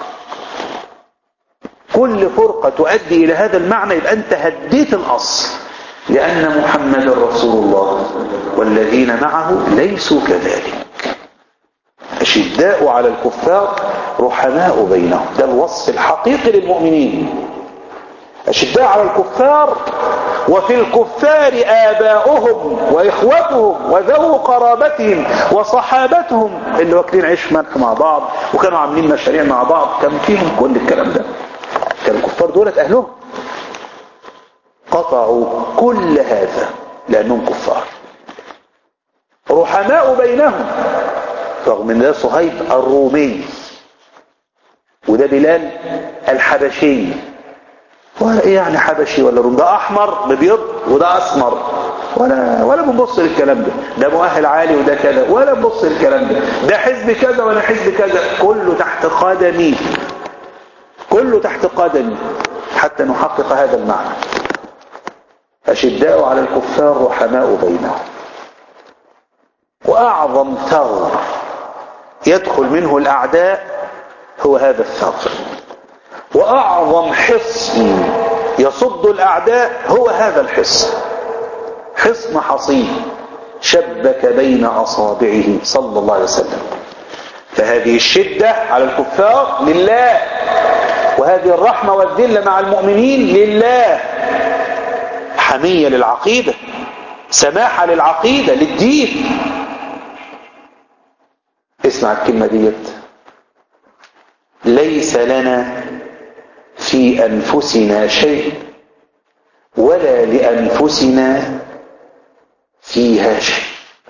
كل فرقة تؤدي إلى هذا المعنى يبقى أنت هديت الأصل لأن محمد رسول الله والذين معه ليسوا كذلك أشداء على الكفار رحماء بينهم ده الوصف الحقيقي للمؤمنين أشداء على الكفار وفي الكفار آباؤهم وإخوتهم وذو قرابتهم وصحابتهم اللي واكلين عيش ملح مع بعض وكانوا عاملين مشاريع مع بعض كان فيهم كل الكلام ده كان الكفار دولت أهلهم قطعوا كل هذا لأنهم كفار رحماء بينهم رغم ان ده صهيب الرومي وده بلال الحبشي وايه يعني حبشي ولا روم ده احمر ببيض وده اسمر ولا ولا بنبص للكلام ده ده مؤهل عالي وده كذا ولا بنبص للكلام ده ده حزب كذا ولا حزب كذا كله تحت قدمي كله تحت قدمي حتى نحقق هذا المعنى أشداء على الكفار رحماء بينهم وأعظم ثغر يدخل منه الأعداء هو هذا الثغر وأعظم حصن يصد الأعداء هو هذا الحصن حصن حصين شبك بين أصابعه صلى الله عليه وسلم فهذه الشدة على الكفار لله وهذه الرحمة والذلة مع المؤمنين لله حمية للعقيدة سماحة للعقيدة للدين اسمع الكلمة ديت ليس لنا في أنفسنا شيء ولا لأنفسنا فيها شيء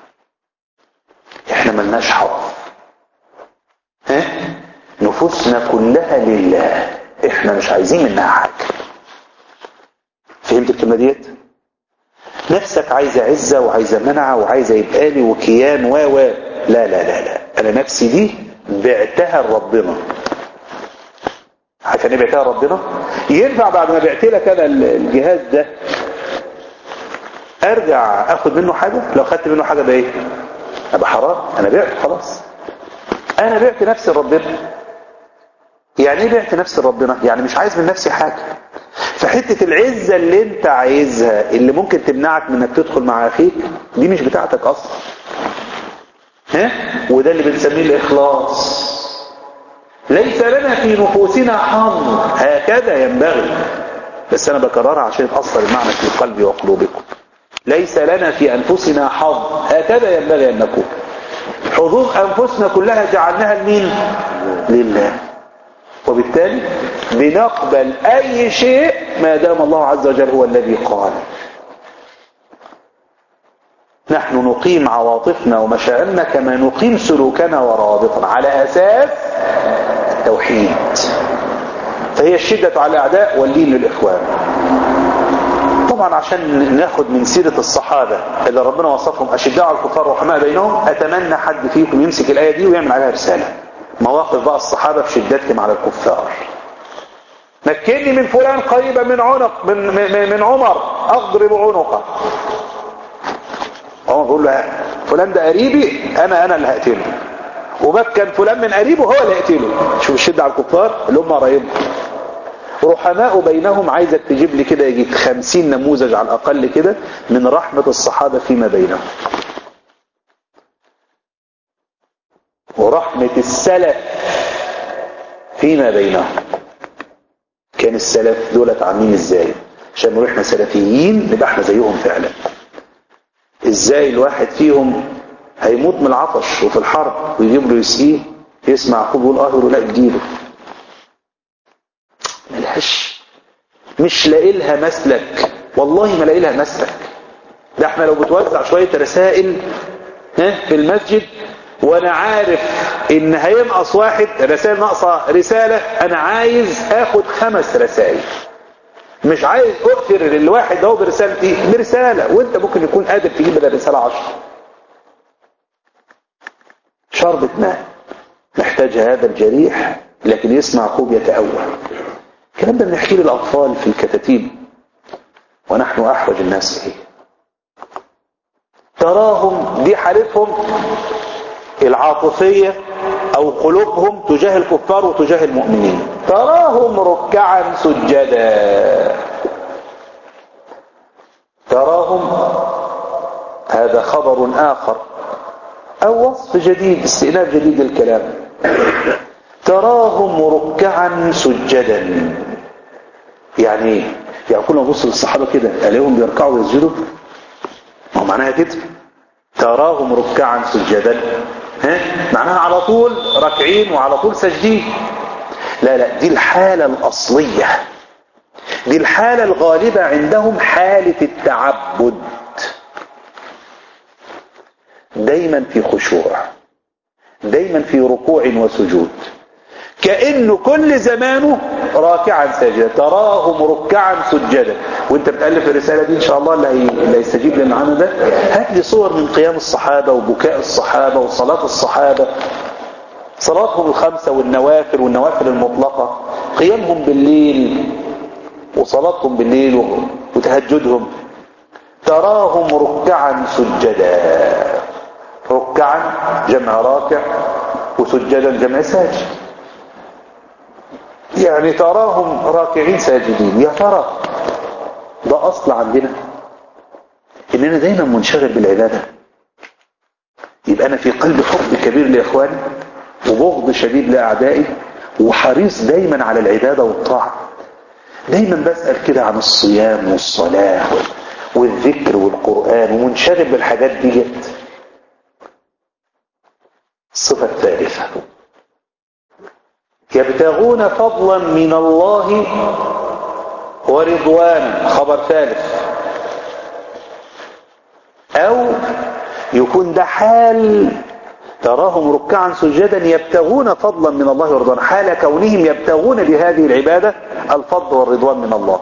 احنا ملناش حظ ها نفوسنا كلها لله احنا مش عايزين منها حاجة فهمت الكلمة ديت نفسك عايزة عزة وعايزة منعة وعايزة يبقى لي وكيان و و لا لا لا لا انا نفسي دي بعتها لربنا عشان ايه بعتها لربنا ينفع بعد ما بعت لك انا الجهاز ده ارجع اخد منه حاجة لو خدت منه حاجة ده ايه ابقى حرام انا بعت خلاص انا بعت نفسي لربنا يعني ايه بعت نفسي لربنا يعني مش عايز من نفسي حاجة فحتة العزة اللي انت عايزها اللي ممكن تمنعك من انك تدخل مع اخيك دي مش بتاعتك اصلا ها وده اللي بنسميه الاخلاص ليس لنا في نفوسنا حظ هكذا ينبغي بس انا بكررها عشان تأثر المعنى في قلبي وقلوبكم ليس لنا في انفسنا حظ هكذا ينبغي ان نكون حظوظ انفسنا كلها جعلناها لمين لله وبالتالي بنقبل اي شيء ما دام الله عز وجل هو الذي قال نحن نقيم عواطفنا ومشاعرنا كما نقيم سلوكنا وروابطنا على اساس التوحيد فهي الشدة على الاعداء واللين للاخوان طبعا عشان ناخد من سيرة الصحابة اللي ربنا وصفهم اشداء على الكفار رحماء بينهم اتمنى حد فيكم يمسك الاية دي ويعمل عليها رسالة مواقف بقى الصحابة في شدتهم على الكفار مكني من فلان قريبا من عنق من, من, من عمر اضرب عنقه عمر بيقول له فلان ده قريبي انا انا اللي هقتله ومكن فلان من قريبه هو اللي هيقتله شوف الشدة على الكفار اللي هم قرايبهم رحماء بينهم عايزك تجيب لي كده يجي خمسين نموذج على الاقل كده من رحمة الصحابة فيما بينهم ورحمة السلف فيما بينهم كان السلف دولت عاملين ازاي عشان نقول احنا سلفيين نبقى احنا زيهم فعلا ازاي الواحد فيهم هيموت من العطش وفي الحرب ويجيب له يسقيه يسمع يعقوب يقول اه يقول لا اديله ملهاش مش لاقي لها مسلك والله ما لاقي لها مسلك ده احنا لو بتوزع شويه رسائل ها في المسجد وانا عارف ان هينقص واحد رسائل ناقصه رساله انا عايز اخد خمس رسائل مش عايز اؤثر للواحد ده برسالتي برساله وانت ممكن يكون قادر تجيب بدل الرساله 10 شربة ماء محتاج هذا الجريح لكن يسمع خوب يتأول الكلام ده بنحكيه للأطفال في الكتاتيب ونحن أحوج الناس إليه تراهم دي حالتهم العاطفية أو قلوبهم تجاه الكفار وتجاه المؤمنين تراهم ركعا سجدا تراهم هذا خبر آخر أو وصف جديد استئناف جديد للكلام تراهم ركعا سجدا يعني ايه يعني كل ما نبص للصحابة كده الاقيهم بيركعوا ويسجدوا ما هو معناها كده تراهم ركعا سجدا ها معناها على طول راكعين وعلى طول ساجدين لا لا دي الحالة الأصلية دي الحالة الغالبة عندهم حالة التعبد دايما في خشوع دايما في ركوع وسجود كأنه كل زمانه راكعا ساجدا تراهم ركعا سجدا وانت بتألف الرسالة دي ان شاء الله اللي, هي... اللي هيستجيب لنا عنه ده هات لي صور من قيام الصحابة وبكاء الصحابة وصلاة الصحابة صلاتهم الخمسة والنوافل والنوافل المطلقة قيامهم بالليل وصلاتهم بالليل وتهجدهم تراهم ركعا سجدا ركعا جمع راكع وسجدا جمع ساجد يعني تراهم راكعين ساجدين يا ترى ده أصل عندنا إننا دايما منشغل بالعبادة يبقى أنا في قلب حب كبير لإخواني وبغض شديد لأعدائي وحريص دايما على العبادة والطاعة دايما بسأل كده عن الصيام والصلاة والذكر والقرآن ومنشغل بالحاجات ديت الصفة الثالثة يبتغون فضلا من الله ورضوانا خبر ثالث او يكون ده حال تراهم ركعا سجدا يبتغون فضلا من الله ورضوانا حال كونهم يبتغون بهذه العبادة الفضل والرضوان من الله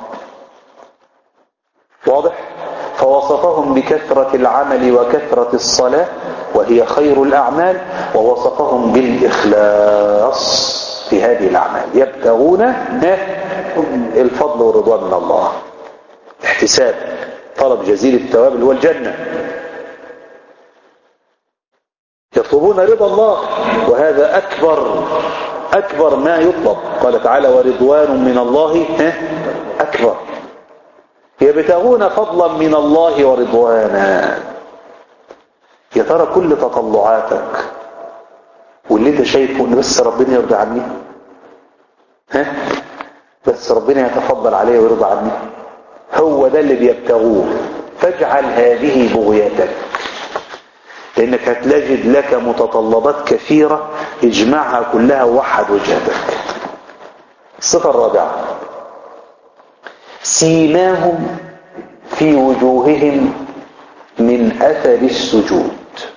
واضح فوصفهم بكثرة العمل وكثرة الصلاة وهي خير الأعمال ووصفهم بالإخلاص في هذه الأعمال يبتغون الفضل والرضوان من الله احتساب طلب جزيل الثواب اللي هو الجنة يطلبون رضا الله وهذا أكبر أكبر ما يطلب قال تعالى ورضوان من الله أكبر يبتغون فضلا من الله ورضوانا يا ترى كل تطلعاتك واللي انت شايفه ان بس ربنا يرضى عني ها بس ربنا يتفضل عليه ويرضى عني هو ده اللي بيبتغوه فاجعل هذه بغيتك لانك هتجد لك متطلبات كثيرة اجمعها كلها ووحد وجهتك الصفة الرابعة سيماهم في وجوههم من اثر السجود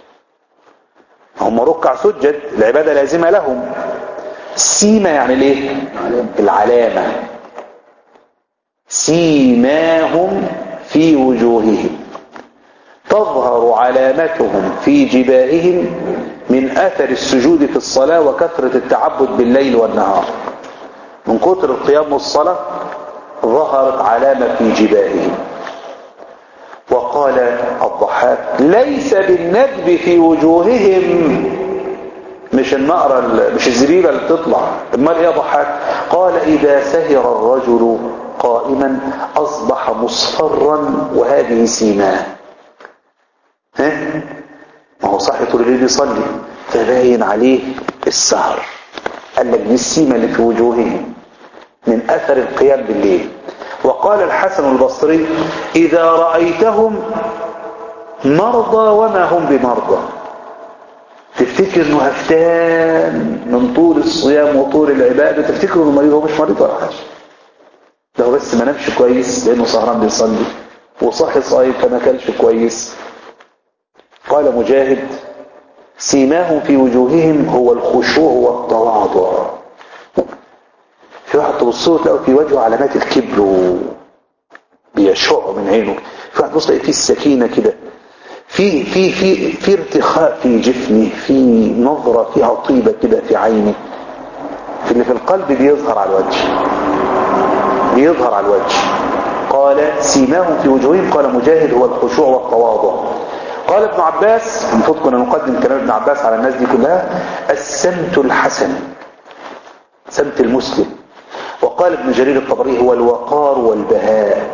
هم ركع سجد العبادة لازمة لهم سيما يعني ليه العلامة سيماهم في وجوههم تظهر علامتهم في جباههم من أثر السجود في الصلاة وكثرة التعبد بالليل والنهار من كثر القيام والصلاة ظهرت علامة في جباههم وقال الضحاك ليس بالندب في وجوههم مش النقرة مش الزبيبة اللي بتطلع امال ايه يا ضحاك قال اذا سهر الرجل قائما اصبح مصفرا وهذه سيماه ها ما هو صاحي طول الليل يصلي فباين عليه السهر قال لك دي السيمة اللي في وجوههم من اثر القيام بالليل وقال الحسن البصري إذا رأيتهم مرضى وما هم بمرضى تفتكر انه هفتان من طول الصيام وطول العبادة تفتكر انه مريض هو مش مريض ولا حاجة ده هو بس ما نامش كويس لانه سهران بيصلي وصحي صايم فما كلش كويس قال مجاهد سيماهم في وجوههم هو الخشوع والتواضع في واحد تبص تلاقوا في وجهه علامات الكبر بيشع من عينه في واحد تبص تلاقي فيه السكينة كده في في في في ارتخاء في جفنه في نظرة فيها طيبة كده في عينه في اللي في القلب بيظهر على الوجه بيظهر على الوجه قال سيماهم في وجوههم قال مجاهد هو الخشوع والتواضع قال ابن عباس المفروض كنا نقدم كلام ابن عباس على الناس دي كلها السمت الحسن سمت المسلم وقال ابن جرير الطبري هو الوقار والبهاء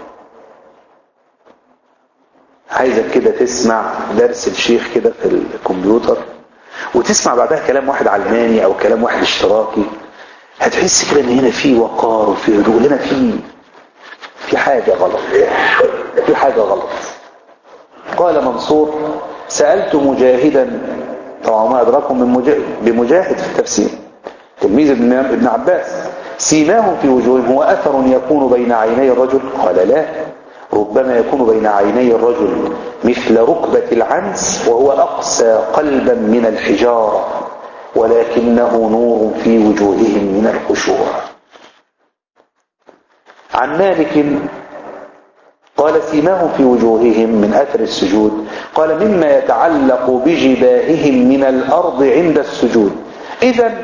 عايزك كده تسمع درس الشيخ كده في الكمبيوتر وتسمع بعدها كلام واحد علماني او كلام واحد اشتراكي هتحس كده ان هنا في وقار وفي هدوء هنا في في حاجة غلط في حاجة غلط قال منصور سألت مجاهدا طبعا ما أدراكم من مجاهد بمجاهد في التفسير تلميذ ابن ابن عباس سيماهم في وجوههم هو أثر يكون بين عيني الرجل قال لا ربما يكون بين عيني الرجل مثل ركبة العنز وهو أقسى قلبا من الحجارة ولكنه نور في وجوههم من الخشوع عن مالك قال سيماهم في وجوههم من أثر السجود قال مما يتعلق بجباههم من الأرض عند السجود إذا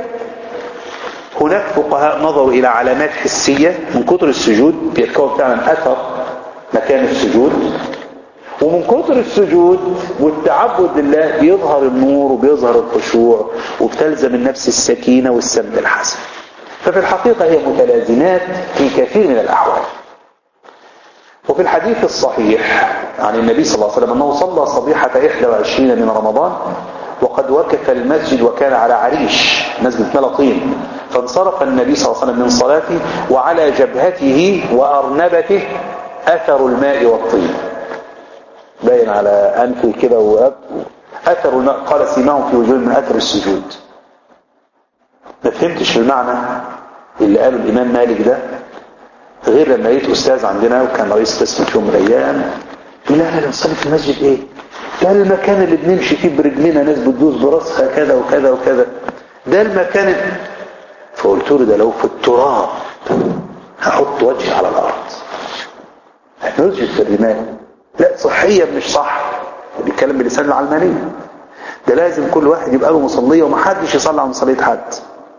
هناك فقهاء نظروا إلى علامات حسية من كتر السجود بيتكون فعلا أثر مكان السجود ومن كتر السجود والتعبد لله بيظهر النور وبيظهر الخشوع وبتلزم النفس السكينة والسمت الحسن ففي الحقيقة هي متلازمات في كثير من الأحوال وفي الحديث الصحيح عن النبي صلى الله عليه وسلم أنه صلى صبيحة 21 من رمضان وقد وكف المسجد وكان على عريش مسجد ملطين فانصرف النبي صلى الله عليه وسلم من صلاته وعلى جبهته وأرنبته أثر الماء والطين باين على أنفه كده وأب أثر الماء قال سيماهم في وجوه من أثر السجود ما فهمتش المعنى اللي قاله الإمام مالك ده غير لما لقيت أستاذ عندنا وكان رئيس قسم في يوم من الأيام يقول لا لا نصلي في المسجد إيه ده المكان اللي بنمشي فيه برجلنا ناس بتدوس براسها كذا وكذا وكذا ده المكان فقلت له ده لو في التراب هحط وجهي على الأرض نسجد في الرمال لا صحيا مش صح بيتكلم بلسان العلمانية ده لازم كل واحد يبقى له مصلية ومحدش يصلي على مصلية حد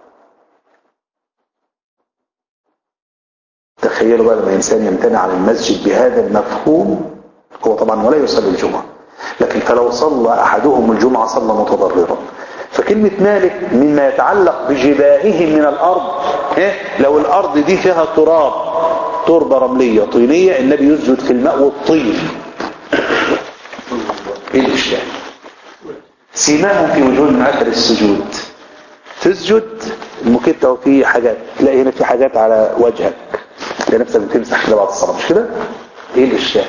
تخيلوا بقى لما إنسان يمتنع عن المسجد بهذا المفهوم هو طبعا ولا يصلي الجمعة لكن فلو صلى أحدهم الجمعة صلى متضررا فكلمة مالك مما يتعلق بجباههم من الأرض إيه؟ لو الأرض دي فيها تراب تربة رملية طينية النبي يسجد في الماء والطين ايه الاشكال سيماهم في وجوه من اثر السجود تسجد المكتة وفي حاجات تلاقي هنا في حاجات على وجهك تلاقي نفسك بتمسح كده بعد الصلاة مش كده ايه الاشكال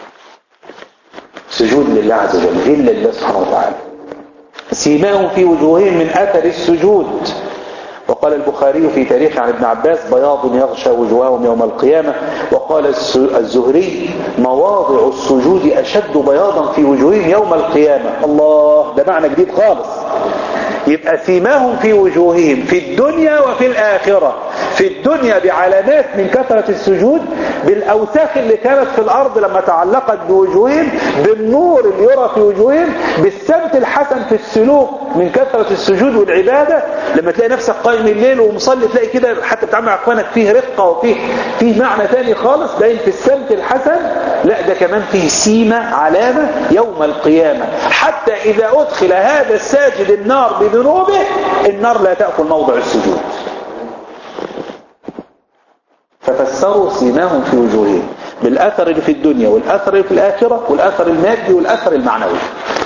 سجود لله عز وجل الا لله سبحانه وتعالى سيماهم في وجوههم من اثر السجود وقال البخاري في تاريخ عن ابن عباس بياض يغشى وجوههم يوم القيامة وقال الزهري مواضع السجود أشد بياضا في وجوههم يوم القيامة الله ده معنى جديد خالص يبقى سيماهم في وجوههم في الدنيا وفي الآخرة في الدنيا بعلامات من كثرة السجود بالأوساخ اللي كانت في الأرض لما تعلقت بوجوههم بالنور اللي يرى في وجوههم بالسمت الحسن في السلوك من كثرة السجود والعبادة لما تلاقي نفسك قائم الليل ومصلي تلاقي كده حتى بتعمل مع اخوانك فيه رقة وفيه فيه معنى تاني خالص باين في السمت الحسن لا ده كمان فيه سيمة علامة يوم القيامة حتى إذا أدخل هذا الساجد النار بذنوبه النار لا تأكل موضع السجود ففسروا سيماهم في وجوههم بالأثر اللي في الدنيا والأثر اللي في الآخرة والأثر المادي والأثر المعنوي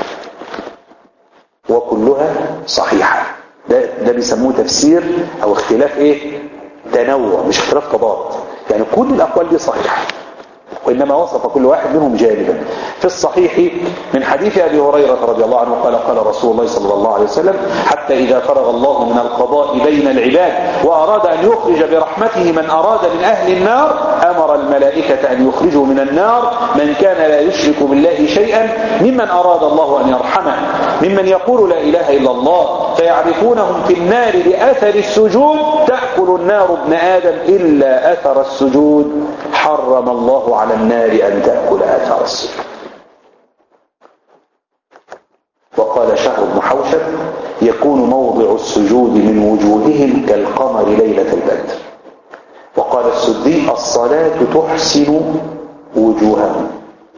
وكلها صحيحة ده, ده بيسموه تفسير أو اختلاف إيه تنوع مش اختلاف تضاد يعني كل الأقوال دي صحيحة وإنما وصف كل واحد منهم جانبا في الصحيح من حديث أبي هريرة رضي الله عنه قال قال رسول الله صلى الله عليه وسلم حتى إذا فرغ الله من القضاء بين العباد وأراد أن يخرج برحمته من أراد من أهل النار أمر الملائكة أن يخرجوا من النار من كان لا يشرك بالله شيئا ممن أراد الله أن يرحمه ممن يقول لا إله إلا الله فيعرفونهم في النار بأثر السجود تأكل النار ابن آدم إلا أثر السجود حرم الله على النار أن تأكل أثر السجود وقال شهر بن حوشب يكون موضع السجود من وجوههم كالقمر ليلة البدر وقال السدي الصلاة تحسن وجوههم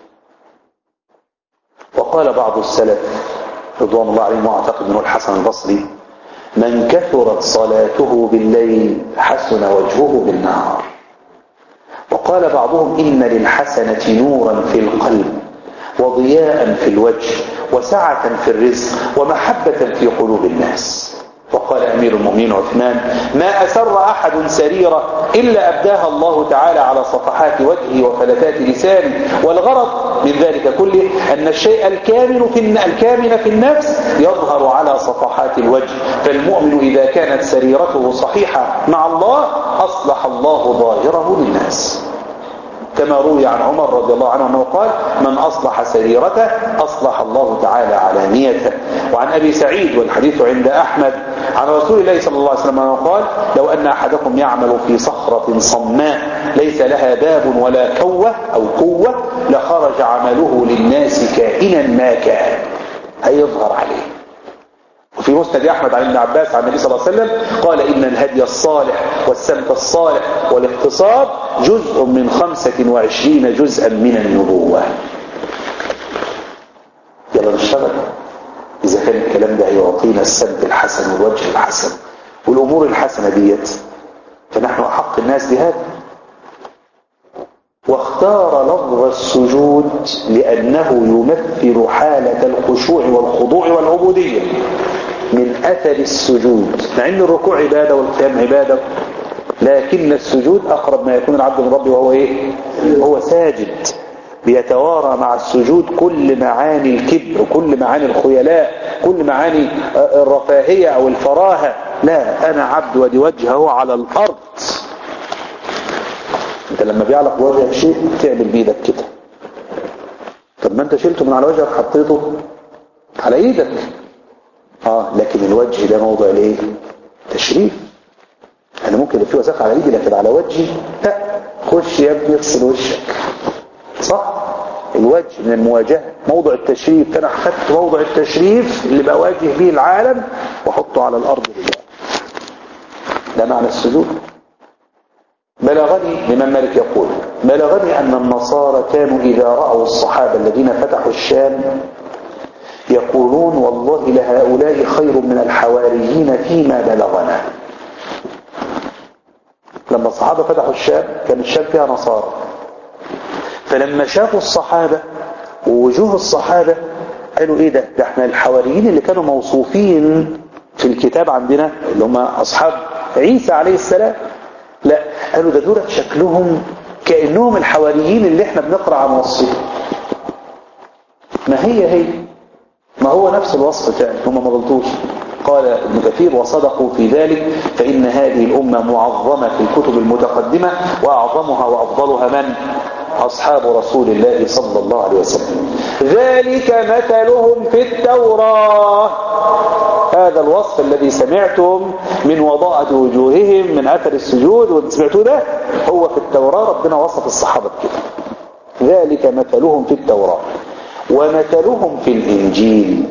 وقال بعض السلف رضوان الله عليهم واعتقد منه الحسن البصري من كثرت صلاته بالليل حسن وجهه بالنهار وقال بعضهم إن للحسنة نورا في القلب وضياء في الوجه وسعة في الرزق ومحبة في قلوب الناس وقال أمير المؤمنين عثمان ما أسر أحد سريرة إلا أبداها الله تعالى على صفحات وجهه وفلتات لسانه والغرض من من ذلك كله أن الشيء الكامل في الكامل في النفس يظهر على صفحات الوجه فالمؤمن إذا كانت سريرته صحيحة مع الله أصلح الله ظاهره للناس كما روي عن عمر رضي الله عنه أنه قال من أصلح سريرته أصلح الله تعالى علانيته وعن أبي سعيد والحديث عند أحمد عن رسول الله صلى الله عليه وسلم أنه قال لو أن أحدكم يعمل في صخرة صماء ليس لها باب ولا كوة أو قوة لخرج عمله للناس كائنا ما كان هيظهر عليه وفي مسند أحمد عن ابن عباس عن النبي صلى الله عليه وسلم قال إن الهدي الصالح والسمت الصالح والاقتصاد جزء من خمسة وعشرين جزءا من النبوة يلا نشتغل إذا كان الكلام ده هيعطينا السمت الحسن والوجه الحسن والأمور الحسنة ديت فنحن أحق الناس بهذا واختار لفظ السجود لأنه يمثل حالة الخشوع والخضوع والعبودية من أثر السجود مع أن الركوع عبادة والقيام عبادة لكن السجود أقرب ما يكون العبد من ربه وهو إيه؟ هو ساجد بيتوارى مع السجود كل معاني الكبر كل معاني الخيلاء كل معاني الرفاهية أو الفراهة لا أنا عبد ودي وجهه على الأرض انت لما بيعلق وجهك شيء تعمل بيدك كده طب ما انت شلته من على وجهك حطيته على ايدك اه لكن الوجه ده موضع الايه تشريف انا ممكن يبقى في وساخه على ايدي لكن على وجهي لا خش يا ابني اغسل وشك صح الوجه من المواجهه موضع التشريف فانا اخذت موضع التشريف اللي بواجه به العالم واحطه على الارض لله ده معنى السجود بلغني لمن مالك يقول بلغني أن النصارى كانوا إذا رأوا الصحابة الذين فتحوا الشام يقولون والله لهؤلاء خير من الحواريين فيما بلغنا لما الصحابة فتحوا الشام كان الشام فيها نصارى فلما شافوا الصحابة ووجوه الصحابة قالوا ايه ده ده احنا الحواريين اللي كانوا موصوفين في الكتاب عندنا اللي هم أصحاب عيسى عليه السلام لا قالوا ده دولت شكلهم كأنهم الحواريين اللي احنا بنقرأ عن وصفهم ما هي هي ما هو نفس الوصف فعلا هم ما غلطوش قال ابن كثير وصدقوا في ذلك فإن هذه الأمة معظمة في الكتب المتقدمة وأعظمها وأفضلها من؟ أصحاب رسول الله صلى الله عليه وسلم ذلك مثلهم في التوراة هذا الوصف الذي سمعتم من وضاءة وجوههم من أثر السجود وسمعتوه ده هو في التوراة ربنا وصف الصحابة كده ذلك مثلهم في التوراة ومثلهم في الإنجيل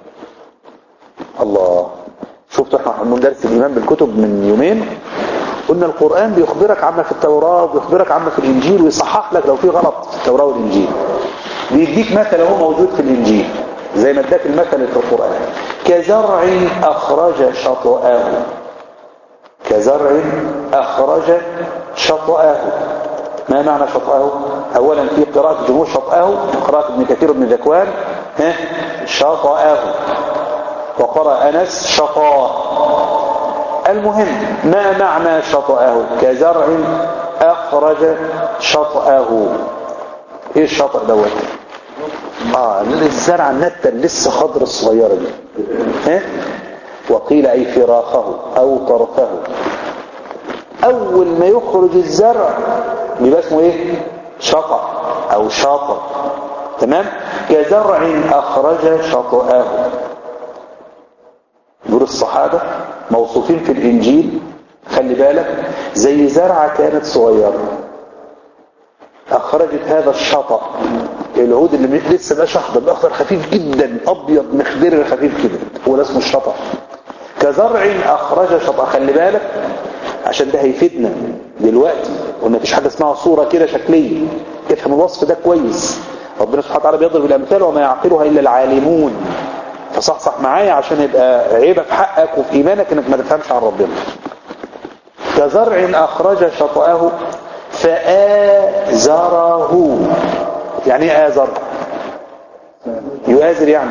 الله شفتوا احنا من درس الإيمان بالكتب من يومين قلنا القرآن بيخبرك عما في التوراة وبيخبرك عما في الإنجيل ويصحح لك لو في غلط في التوراة والإنجيل بيديك مثل هو موجود في الإنجيل زي ما اداك المثل في القرآن كزرع أخرج شطآه كزرع أخرج شطآه ما معنى شطآه أولا في قراءة جمهور شطآه قراءة ابن كثير بن ذكوان ها شطآه وقرأ أنس شطاه المهم ما معنى شطأه كزرع أخرج شطأه ايه الشطأ دوت اه الزرع النتة لسه خضر الصغيرة دي ها وقيل اي فراخه او طرفه اول ما يخرج الزرع بيبقى اسمه ايه شطأ او شاطئ تمام كزرع اخرج شطأه دول الصحابة موصوفين في الإنجيل خلي بالك زي زرعة كانت صغيرة أخرجت هذا الشطأ العود اللي لسه بقى أخضر الأخضر خفيف جدا أبيض مخضر خفيف كده هو ده اسمه الشطأ كزرع أخرج شطأ خلي بالك عشان ده هيفيدنا دلوقتي قلنا مفيش حاجة اسمها صورة كده شكلية افهم الوصف ده كويس ربنا سبحانه وتعالى بيضرب الأمثال وما يعقلها إلا العالمون فصحصح معايا عشان يبقى عيبة في حقك وفي إيمانك انك ما تفهمش عن ربنا كزرع أخرج شطأه فآزره يعني ايه آزر يؤازر يعني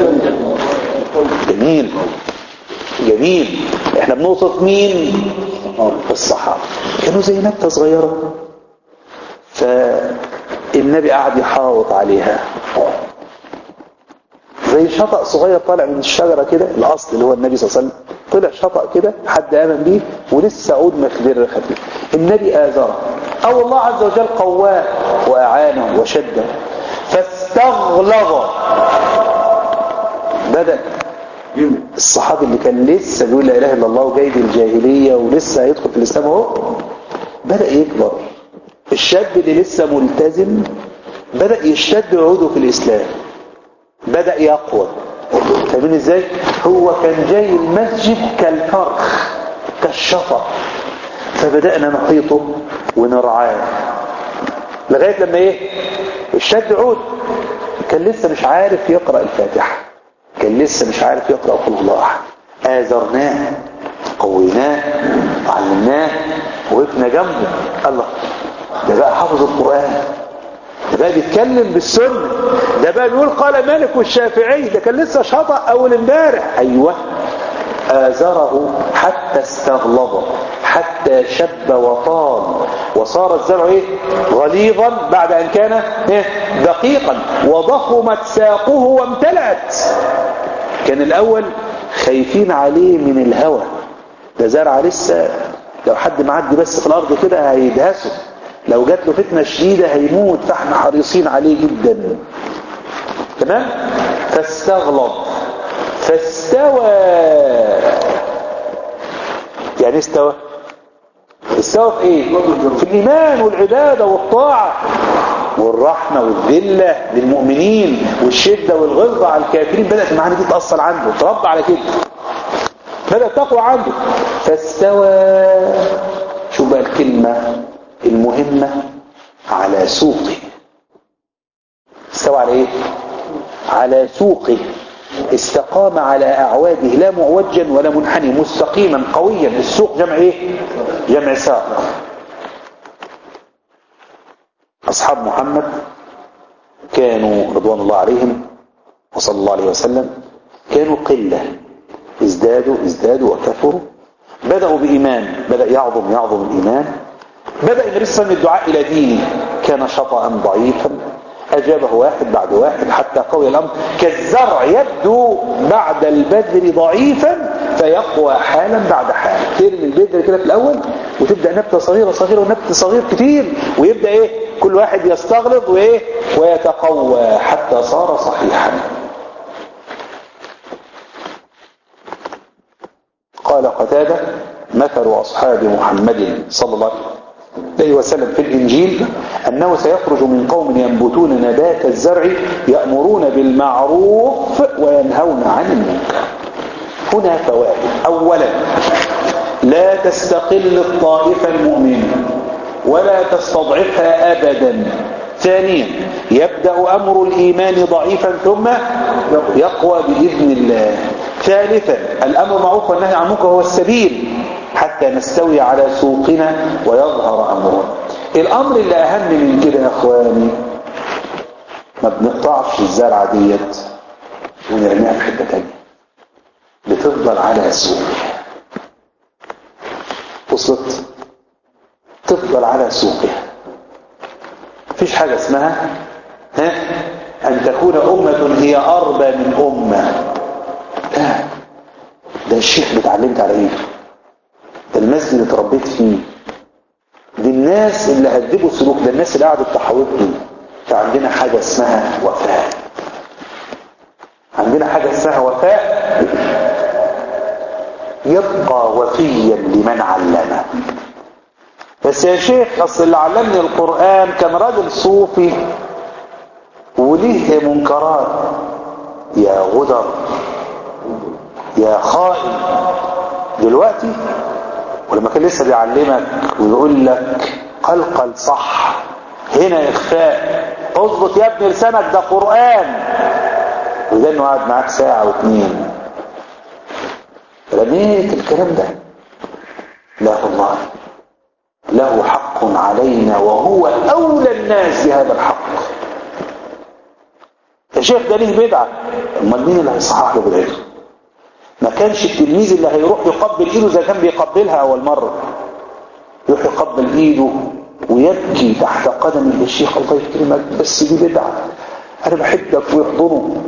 جميل جميل احنا بنوصف مين الصحابة كانوا زي نبتة صغيرة فاللي النبي قعد يحاوط عليها زي شطأ صغير طالع من الشجرة كده الأصل اللي هو النبي صلى الله عليه وسلم طلع شطأ كده حد آمن بيه ولسه عود مخدر خفيف النبي آذره أو الله عز وجل قواه وأعانه وشده فاستغلظ بدأ الصحابي اللي كان لسه بيقول لا إله إلا الله وجاي دي الجاهلية ولسه هيدخل في الإسلام اهو بدأ يكبر الشاب اللي لسه ملتزم بدأ يشتد عوده في الإسلام بدأ يقوى فاهمين ازاي هو كان جاي المسجد كالفرخ كالشطأ فبدأنا نحيطه ونرعاه لغاية لما ايه الشد عود كان لسه مش عارف يقرأ الفاتحة كان لسه مش عارف يقرأ قل الله أحد آذرناه قويناه علمناه وقفنا جنبه الله ده بقى حافظ القرآن ده بقى بيتكلم بالسنة ده بقى بيقول قال مالك والشافعي ده كان لسه شطأ أول امبارح أيوة آزره حتى استغلظ حتى شب وطال وصار الزرع ايه غليظا بعد ان كان ايه دقيقا وضخمت ساقه وامتلأت كان الاول خايفين عليه من الهوى ده زرع لسه لو حد معدي بس في الارض كده هيدهسه لو جات له فتنه شديده هيموت فاحنا حريصين عليه جدا تمام فاستغلظ فاستوى يعني استوى استوى في ايه في الايمان والعباده والطاعه والرحمه والذله للمؤمنين والشده والغلظه على الكافرين بدات المعاني دي تاصل عنده تربى على كده بدات تقوى عنده فاستوى شوف بقى الكلمه المهمه على سوقه استوى على ايه على سوقه استقام على أعواده لا معوجا ولا منحني مستقيما قويا السوق جمع ايه جمع ساق أصحاب محمد كانوا رضوان الله عليهم وصلى الله عليه وسلم كانوا قلة ازدادوا ازدادوا وكثروا بدأوا بإيمان بدأ يعظم يعظم الإيمان بدأ النبي صلى الله عليه وسلم الدعاء إلى دينه كان شطأ ضعيفا أجابه واحد بعد واحد حتى قوي الأمر كالزرع يبدو بعد البذر ضعيفا فيقوى حالا بعد حال ترمي البذر كده في الأول وتبدأ نبتة صغيرة صغيرة ونبتة صغير كتير ويبدأ إيه كل واحد يستغلظ وإيه ويتقوى حتى صار صحيحا قال قتادة مثل أصحاب محمد صلى الله عليه وسلم في الإنجيل أنه سيخرج من قوم ينبتون نبات الزرع يأمرون بالمعروف وينهون عن المنكر هنا فوائد أولا لا تستقل الطائفة المؤمنة ولا تستضعفها أبدا ثانيا يبدأ أمر الإيمان ضعيفا ثم يقوى بإذن الله ثالثا الأمر معروف والنهي عن المنكر هو السبيل حتى نستوي على سوقنا ويظهر أمرنا الأمر اللي أهم من كده يا أخواني ما بنقطعش الزرعة ديت ونرميها في حتة تانية بتفضل على سوقها وصلت تفضل على سوقها مفيش حاجة اسمها ها أن تكون أمة هي أربى من أمة لا ده الشيخ اللي اتعلمت على ايده ده المسجد اللي اتربيت فيه دي الناس اللي هدبوا سلوك ده الناس اللي قعدت تحاوطني فعندنا حاجة اسمها وفاء عندنا حاجة اسمها وفاء يبقى وفيا لمن علمه بس يا شيخ اصل اللي علمني القرآن كان راجل صوفي وليه منكرات يا غدر يا خائن دلوقتي ولما كان لسه بيعلمك ويقول لك قلقل صح هنا اخفاء اضبط يا ابني لسانك ده قرآن وده انه قاعد معاك ساعة واتنين رميت الكلام ده لا والله له حق علينا وهو اولى الناس بهذا الحق يا شيخ ده ليه بدعة امال مين اللي هيصحح له بدعته ما كانش التلميذ اللي هيروح يقبل ايده زي كان بيقبلها اول مرة يروح يقبل ايده ويبكي تحت قدم الشيخ الله يكرمك بس دي بدعة انا بحبك ويحضنه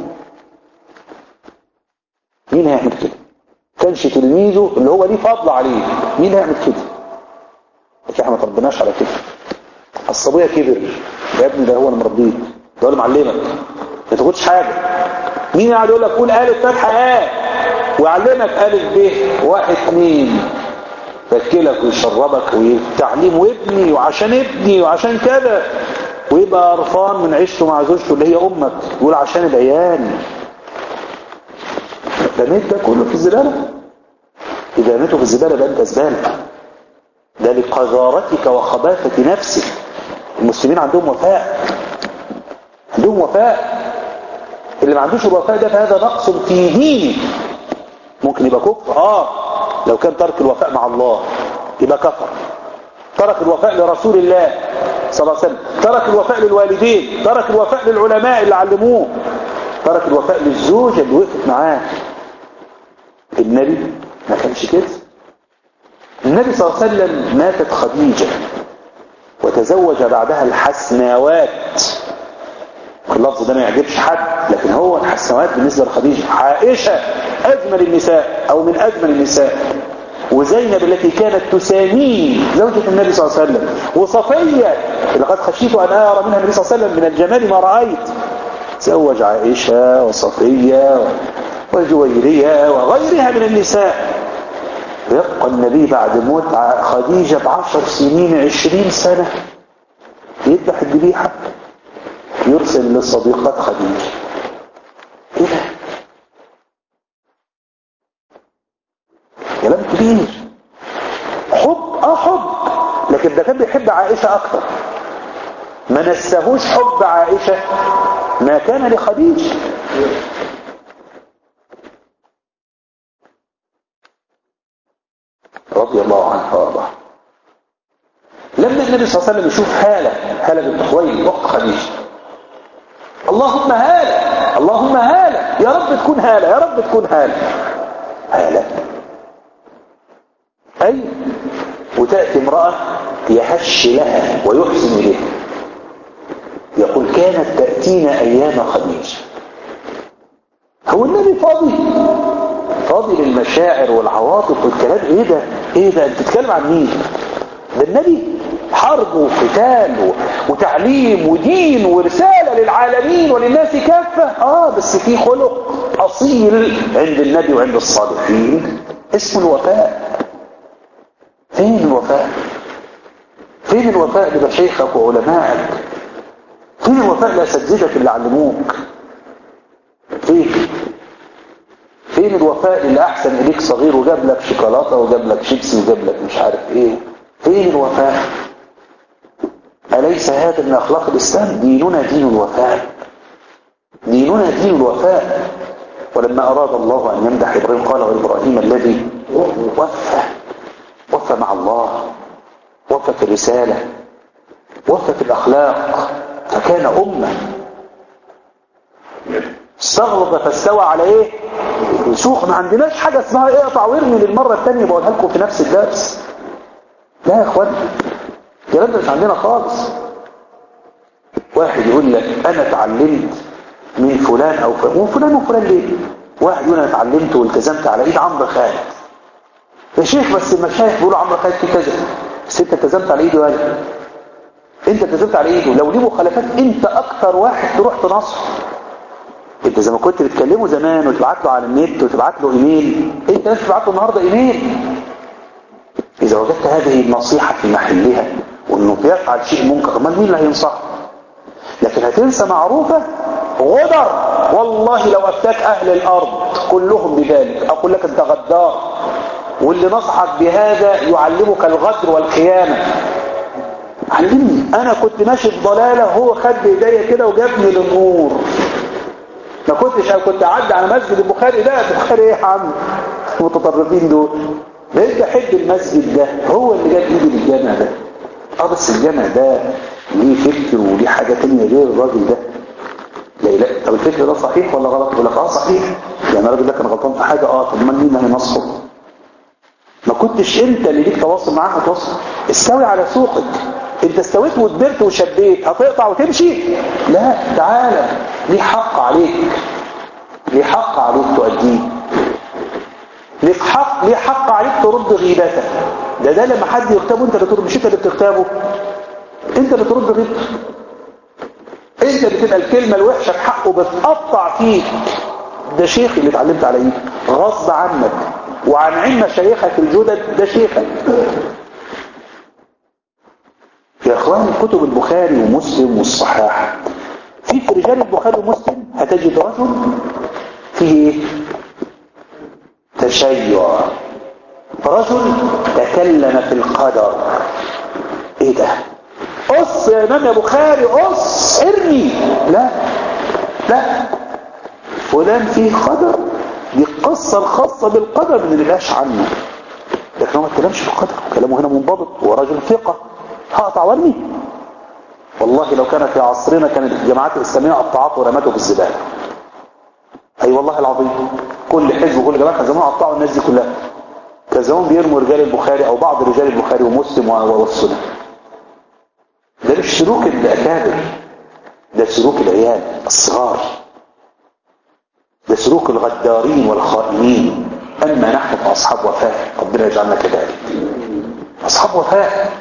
مين هيعمل كده كانش تلميذه اللي هو ليه فضل عليه مين هيعمل كده لكن احنا ما تربناش على كده الصبيه كبر يا ابني ده هو اللي مربيه ده هو اللي معلمك ما تاخدش حاجه مين قاعد يقول لك قول الف فتحه اه ويعلمك الف ب واحد اثنين ياكلك ويشربك وتعليم وابني وعشان ابني وعشان كذا ويبقى قرفان من عيشته مع زوجته اللي هي امك يقول عشان العيال رميت ده كله في الزباله اذا رميته في الزباله يبقى انت زباله ده لقذارتك وخباثه نفسك المسلمين عندهم وفاء عندهم وفاء اللي ما عندوش الوفاء ده فهذا نقص في دينه ممكن يبقى كفر اه لو كان ترك الوفاء مع الله يبقى كفر ترك الوفاء لرسول الله صلى الله عليه وسلم ترك الوفاء للوالدين ترك الوفاء للعلماء اللي علموه ترك الوفاء للزوجة اللي وقفت معاه النبي ما كانش كده النبي صلى الله عليه وسلم ماتت خديجة وتزوج بعدها الحسناوات اللفظ ده ما يعجبش حد لكن هو الحسنوات بالنسبة لخديجة عائشة أجمل النساء أو من أجمل النساء وزينب التي كانت تساميه زوجة النبي صلى الله عليه وسلم وصفية لقد خشيت أن أرى منها النبي صلى الله عليه وسلم من الجمال ما رأيت تزوج عائشة وصفية وجويرية وغيرها من النساء يبقى النبي بعد موت خديجة بعشر سنين عشرين سنة يذبح الذبيحة يرسل لصديقات خديجة ايه ده كلام كبير حب اه حب لكن ده كان بيحب عائشة اكتر ما نسهوش حب عائشة ما كان لخديجة رضي الله عنها وارضاها لما النبي صلى الله عليه وسلم يشوف هالة هالة بنت خويلد اخت خديجة اللهم هالة اللهم هالة يا رب تكون هالة يا رب تكون هالة هالة أي وتأتي امرأة يهش لها ويحسن إليها يقول كانت تأتينا أيام خديجة هو النبي فاضي فاضي للمشاعر والعواطف والكلام ايه ده ايه ده انت بتتكلم عن مين ده النبي حرب وقتال وتعليم ودين ورسالة للعالمين وللناس كافة اه بس في خلق اصيل عند النبي وعند الصالحين اسمه الوفاء فين الوفاء فين الوفاء لمشايخك وعلمائك فين الوفاء لاساتذتك اللي علموك فين فين الوفاء اللي احسن اليك صغير وجاب لك شوكولاته وجاب لك شيبسي وجاب لك مش عارف ايه فين الوفاء أليس هذا من أخلاق الإسلام ديننا دين الوفاء ديننا دين الوفاء ولما أراد الله أن يمدح إبراهيم قال وإبراهيم الذي وفى وفى مع الله وفى في الرسالة وفى في الأخلاق فكان أمة استغرب فاستوى على ايه سوق ما عندناش حاجة اسمها ايه اقطع وارمي للمرة الثانية بقولها لكم في نفس الدرس لا يا اخوان الكلام ده مش عندنا خالص واحد يقول لك انا اتعلمت من فلان او فلان وفلان وفلان ليه واحد يقول انا اتعلمت والتزمت على ايد عمرو خالد يا شيخ بس المشايخ بيقولوا عمرو خالد في كذا بس انت التزمت على ايده ولا انت التزمت على ايده لو ليه مخالفات انت اكتر واحد تروح تنصحه انت زي ما كنت بتكلمه زمان وتبعت له على النت وتبعت له ايميل انت لازم تبعت له النهارده ايميل اذا وجدت هذه النصيحة في محلها وانه بيفعل شيء منكر امال مين اللي هينصحه لكن هتنسى معروفة غدر والله لو افتاك اهل الارض كلهم بذلك اقول لك انت غدار واللي نصحك بهذا يعلمك الغدر والخيانة علمني انا كنت ماشي في ضلالة هو خد بايديا كده وجابني للنور ما كنتش انا كنت اعدي على مسجد البخاري ده البخاري ايه يا عم المتطرفين دول بقيت بحب المسجد ده هو اللي جاب ايدي للجامع ده اه بس الجامع ده ليه فكر وليه حاجة تانية غير الراجل ده لا لا طب الفكر ده صحيح ولا غلط يقول لك اه صحيح يعني الراجل ده كان غلطان في حاجة اه طب ما مين اللي هينصحه ما كنتش انت اللي ليك تواصل معاه هتوصل استوي على سوقك انت استويت وكبرت وشبيت هتقطع وتمشي لا تعالى ليه حق عليك ليه حق عليك تؤديه ليك حق ليه حق عليك ترد غيبته ده ده لما حد يغتابه انت اللي ترد مش انت اللي بتغتابه انت اللي ترد غيبته انت بتبقى الكلمه الوحشه في حقه بتقطع فيك ده شيخ اللي اتعلمت عليه غصب عنك وعن علم مشايخك الجدد ده شيخك يا اخوان كتب البخاري ومسلم والصحاح في في رجال البخاري ومسلم هتجد رجل فيه ايه تشيع رجل تكلم في القدر ايه ده قص يا امام يا بخاري قص ارمي لا لا فلان فيه قدر دي القصة الخاصة بالقدر ما نبقاش عنه لكن هو ما اتكلمش في القدر كلامه هنا منضبط هو راجل ثقة هقطع وارمي والله لو كان في عصرنا كانت الجماعات الإسلامية قطعته ورمته في الزبالة أي أيوة والله العظيم كل حزب وكل جماعة كان زمان قطعوا الناس دي كلها كان زمان بيرموا رجال البخاري أو بعض رجال البخاري ومسلم والسنة ده مش سلوك الأكابر ده سلوك العيال الصغار ده سلوك الغدارين والخائنين أما نحن فأصحاب وفاء ربنا يجعلنا كذلك أصحاب وفاء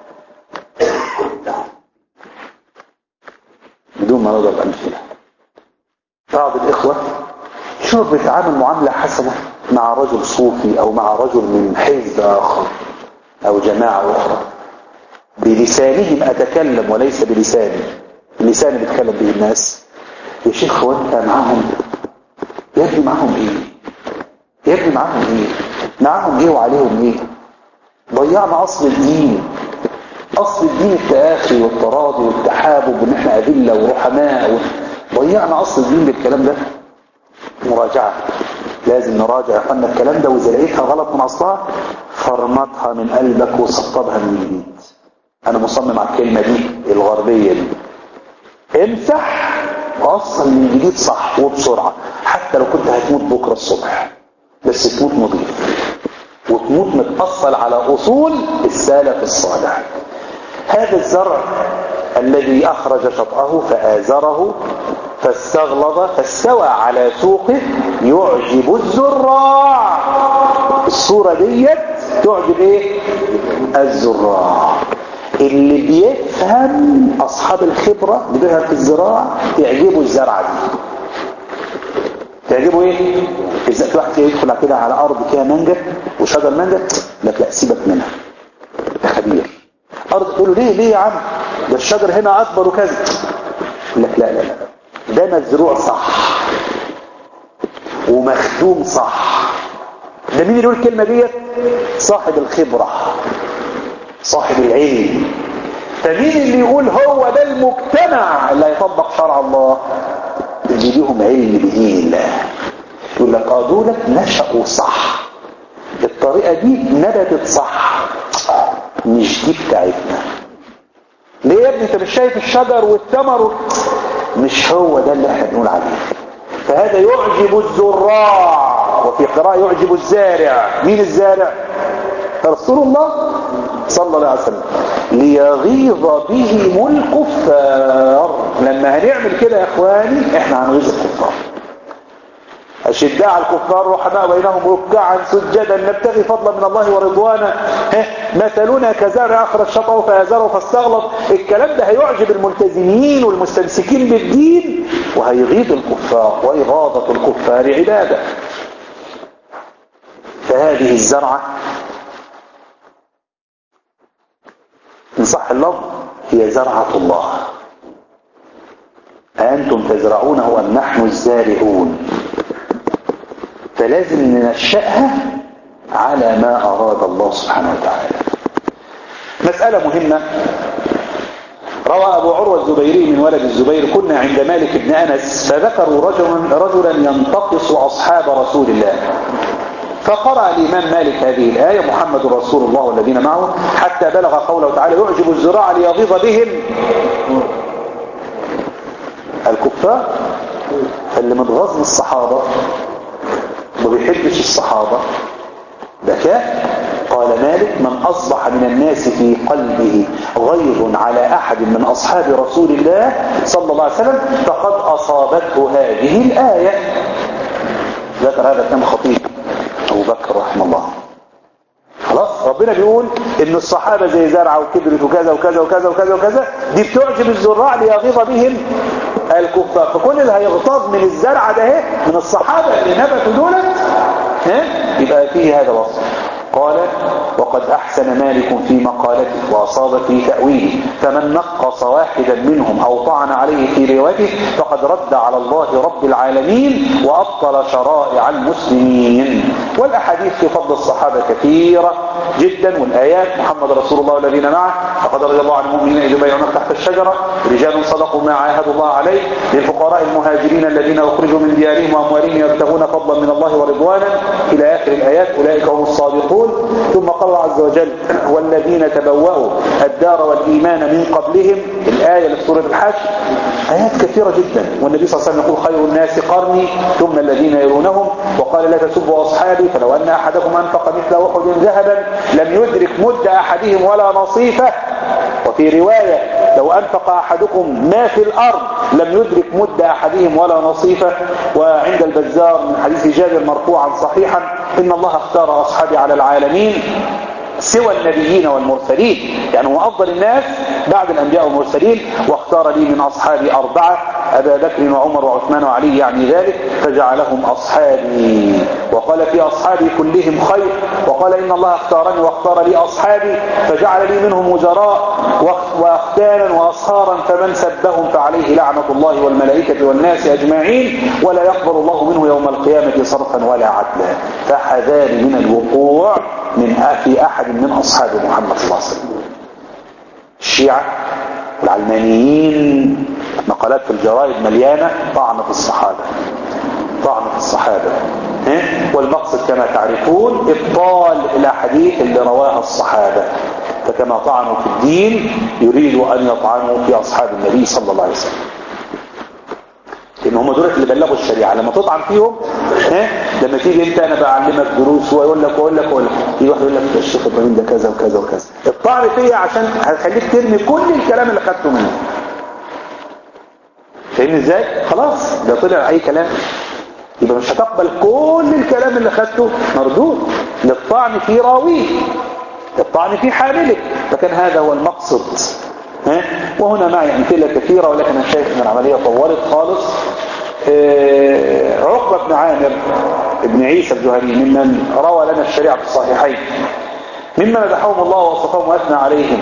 بدون ما نضرب أمثلة بعض الإخوة شوف بيتعامل معاملة حسنة مع رجل صوفي أو مع رجل من حزب آخر أو جماعة أخرى بلسانهم أتكلم وليس بلساني اللسان اللي بيتكلم به الناس يا شيخ هو أنت معاهم يا ابني معاهم إيه يا ابني معاهم إيه معاهم إيه وعليهم إيه ضيعنا أصل الدين أصل الدين التآخي والتراضي والتحابب وإن إحنا أذلة ورحماء و... ضيعنا أصل الدين بالكلام ده مراجعة لازم نراجع يا اخوانا الكلام ده وإذا لقيتها غلط من أصلها فرمطها من قلبك وسطبها من جديد أنا مصمم على الكلمة دي الغربية دي امسح وأصل من جديد صح وبسرعة حتى لو كنت هتموت بكرة الصبح بس تموت نظيف وتموت متأصل على أصول السالف الصالح هذا الزرع الذي أخرج شطأه فآزره فاستغلظ فاستوى على سوقه يعجب الزراع الصورة ديت تعجب ايه الزراع اللي بيفهم اصحاب الخبرة اللي بيفهم في الزراعة يعجبه الزرعة دي تعجبه ايه اذا في واحد يدخل كده على ارض فيها مانجا وشجر مانجا لك لا سيبك منها ده خبير ارض تقول له ليه ليه يا عم ده الشجر هنا اكبر وكذا يقول لك لا لا لا ده مزروع صح ومخدوم صح ده مين اللي يقول الكلمه ديت صاحب الخبره صاحب العلم فمين اللي يقول هو ده المجتمع اللي هيطبق شرع الله اللي ليهم علم بدين الله يقول لك اه دولت نشأوا صح الطريقة دي نبتت صح مش دي بتاعتنا ليه يا ابني انت مش شايف الشجر والثمر مش هو ده اللي احنا بنقول عليه فهذا يعجب الزراع وفي قراءة يعجب الزارع مين الزارع رسول الله صلى الله عليه وسلم ليغيظ بهم الكفار لما هنعمل كده يا اخواني احنا هنغيظ الكفار أشداء على الكفار رحماء بينهم ركعا سجدا نبتغي فضلا من الله ورضوانا مثلنا كزارع أخرج شطه فأزره فاستغلط الكلام ده هيعجب الملتزمين والمستمسكين بالدين وهيغيظ الكفار وإغاظة الكفار عبادة فهذه الزرعة إن صح اللفظ هي زرعة الله أنتم تزرعونه أم نحن الزارعون فلازم ننشأها على ما أراد الله سبحانه وتعالى مسألة مهمة روى أبو عروة الزبيري من ولد الزبير كنا عند مالك بن أنس فذكروا رجلا, رجلا ينتقص أصحاب رسول الله فقرأ الإمام مالك هذه الآية محمد رسول الله والذين معه حتى بلغ قوله تعالى يعجب الزراع ليغيظ بهم الكفار اللي متغاظ من الصحابة ما بيحبش الصحابة بكاء قال مالك من أصبح من الناس في قلبه غيظ على أحد من أصحاب رسول الله صلى الله عليه وسلم فقد أصابته هذه الآية ذكر هذا كان خطيب أبو بكر رحمه الله خلاص ربنا بيقول ان الصحابة زي زرعة وكبرت وكذا وكذا وكذا وكذا وكذا دي بتعجب الزراع ليغيظ بهم الكفار فكل اللي هيغتاظ من الزرعة ده اهي من الصحابة اللي نبتوا دولت ها يبقى فيه هذا وصف قال وقد أحسن مالك في مقالته وأصاب في تأويله فمن نقص واحدا منهم أو طعن عليه في روايته فقد رد على الله رب العالمين وأبطل شرائع المسلمين والأحاديث في فضل الصحابة كثيرة جدا والآيات محمد رسول الله والذين معه فقد رضي الله عن المؤمنين إذ يبايعونك تحت الشجرة رجال صدقوا ما عاهدوا الله عليه للفقراء المهاجرين الذين أخرجوا من ديارهم وأموالهم يبتغون فضلا من الله ورضوانا إلى آخر الآيات أولئك هم الصادقون ثم قال الله عز وجل والذين تبوأوا الدار والإيمان من قبلهم الآية لسورة الحج آيات كثيرة جدا والنبي صلى الله عليه وسلم يقول خير الناس قرني ثم الذين يلونهم وقال لا تسبوا أصحابي فلو أن أحدكم أنفق مثل أحد ذهبا لم يدرك مد أحدهم ولا نصيفه وفي رواية لو أنفق أحدكم ما في الأرض لم يدرك مد أحدهم ولا نصيفه وعند البزار من حديث جابر مرفوعا صحيحا إن الله اختار أصحابي على العالمين سوى النبيين والمرسلين يعني هو أفضل الناس بعد الأنبياء والمرسلين واختار لي من أصحابي أربعة أبا بكر وعمر وعثمان وعلي يعني ذلك فجعلهم أصحابي وقال في أصحابي كلهم خير وقال إن الله اختارني واختار لي أصحابي فجعل لي منهم وزراء وأختانا وأصهارا فمن سبهم فعليه لعنة الله والملائكة والناس أجمعين ولا يقبل الله منه يوم القيامة صرفا ولا عدلا فحذاري من الوقوع من في أحد من أصحاب محمد صلى الله عليه وسلم الشيعة والعلمانيين مقالات في الجرائد مليانة طعن في الصحابة طعن في الصحابة والمقصد كما تعرفون إبطال الأحاديث اللي رواها الصحابة فكما طعنوا في الدين يريدوا أن يطعنوا في أصحاب النبي صلى الله عليه وسلم لان هم دول اللي بلغوا الشريعه لما تطعن فيهم ها لما تيجي انت انا بعلمك دروس ويقول لك واقول لك واقول لك يجي واحد يقول لك الشيخ ابراهيم ده كذا وكذا وكذا الطعن فيا عشان هتخليك ترمي كل الكلام اللي خدته منه فاهمني ازاي خلاص ده طلع اي كلام يبقى مش هتقبل كل الكلام اللي خدته مردود للطعن في راويه الطعن في حامله فكان هذا هو المقصد ها؟ وهنا معي أمثلة كثيرة ولكن أنا شايف أن العملية طولت خالص عقبة بن عامر ابن عيسى الجهني ممن روى لنا الشريعة في الصحيحين ممن مدحهم الله ووصفهم وأثنى عليهم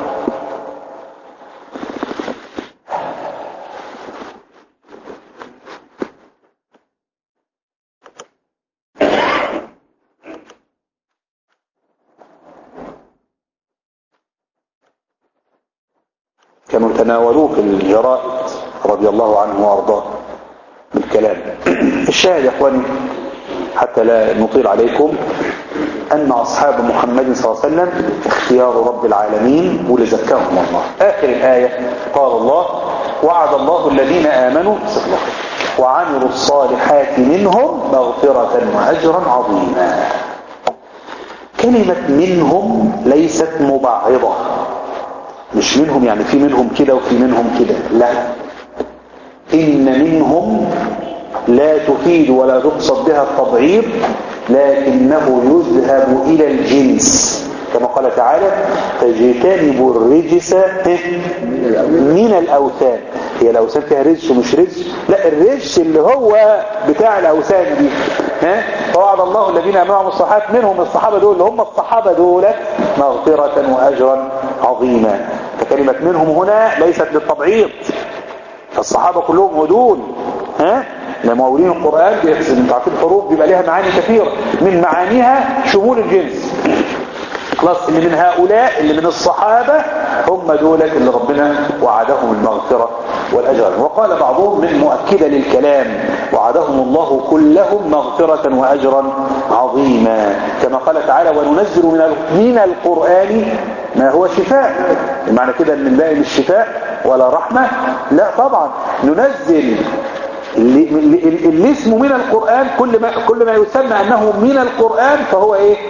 كانوا تناولوه في الجرائد رضي الله عنه وارضاه بالكلام الشاهد يا اخواني حتى لا نطيل عليكم ان اصحاب محمد صلى الله عليه وسلم اختيار رب العالمين ولزكاهم الله اخر الايه قال الله وعد الله الذين امنوا وعملوا الصالحات منهم مغفرة واجرا عظيما كلمة منهم ليست مبعضة مش منهم يعني في منهم كده وفي منهم كده لا إن منهم لا تفيد ولا تقصد بها التضعيف لكنه يذهب إلى الجنس كما قال تعالى فاجتنبوا الرجس من الأوثان هي الأوثان فيها رجس ومش رجس لا الرجس اللي هو بتاع الأوثان دي ها فوعد الله الذين أمنوا الصحابة منهم الصحابة دول اللي هم الصحابة دولت مغفرة وأجرا عظيما فكلمة منهم هنا ليست للتبعيض فالصحابة كلهم هدول ها لما أولين القرآن انتوا عارفين الحروف بيبقى لها معاني كثيرة من معانيها شمول الجنس خلاص اللي من هؤلاء اللي من الصحابة هم دولة اللي ربنا وعدهم المغفرة والأجر وقال بعضهم من مؤكدة للكلام وعدهم الله كلهم مغفرة وأجرا عظيما كما قال تعالى وننزل من من القرآن ما هو شفاء معنى كده ان نلاقي مش شفاء ولا رحمة لا طبعا ننزل اللي, اللي اسمه من القرآن كل ما كل ما يسمى أنه من القرآن فهو إيه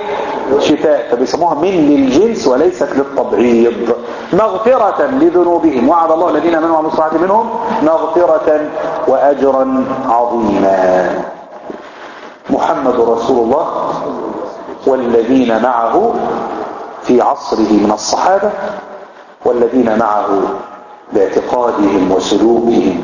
شفاء فبيسموها من للجنس وليست للتبعيض مغفرة لذنوبهم وعد الله الذين امنوا وعملوا الصالحات منهم مغفرة واجرا عظيما محمد رسول الله والذين معه في عصره من الصحابة والذين معه باعتقادهم وسلوكهم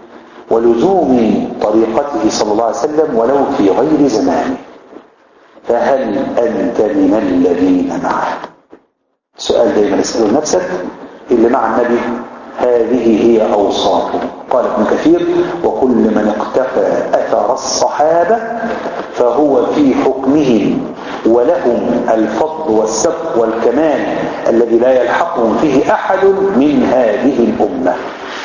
ولزوم طريقته صلى الله عليه وسلم ولو في غير زمانه فهل أنت من الذين معه سؤال دايما اسأله لنفسك اللي مع النبي هذه هي أوصافه قال ابن كثير وكل من اقتفى أثر الصحابة فهو في حكمهم ولهم الفضل والسبق والكمال الذي لا يلحقهم فيه أحد من هذه الأمة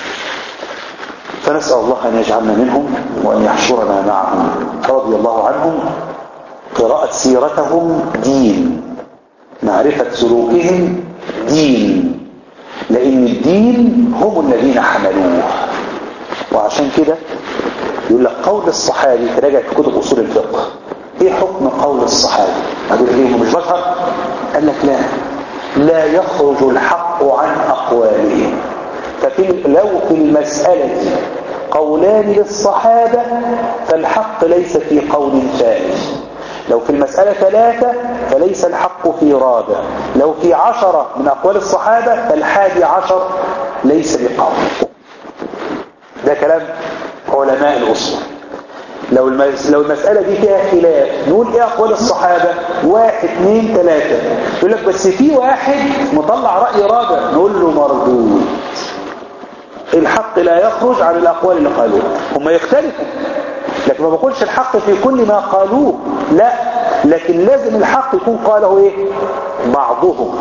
فنسأل الله أن يجعلنا منهم وأن يحشرنا معهم رضي الله عنهم قراءة سيرتهم دين معرفة سلوكهم دين لأن الدين هم الذين حملوه وعشان كده يقول لك قول الصحابي تراجع في كتب أصول الفقه ايه حكم قول الصحابي هتقول ليه مش بشر قال لك لا لا يخرج الحق عن أقوالهم ففي لو في المسألة قولان للصحابة فالحق ليس في قول ثالث لو في المسألة ثلاثة فليس الحق في رابع لو في عشرة من أقوال الصحابة فالحادي عشر ليس بقول ده كلام علماء الأصول لو لو المسألة دي فيها خلاف نقول ايه أقوال الصحابة واحد اثنين ثلاثة يقول لك بس في واحد مطلع رأي رابع نقول له مردود الحق لا يخرج عن الأقوال اللي قالوها هم يختلفوا لكن ما بقولش الحق في كل ما قالوه لا لكن لازم الحق يكون قاله ايه بعضهم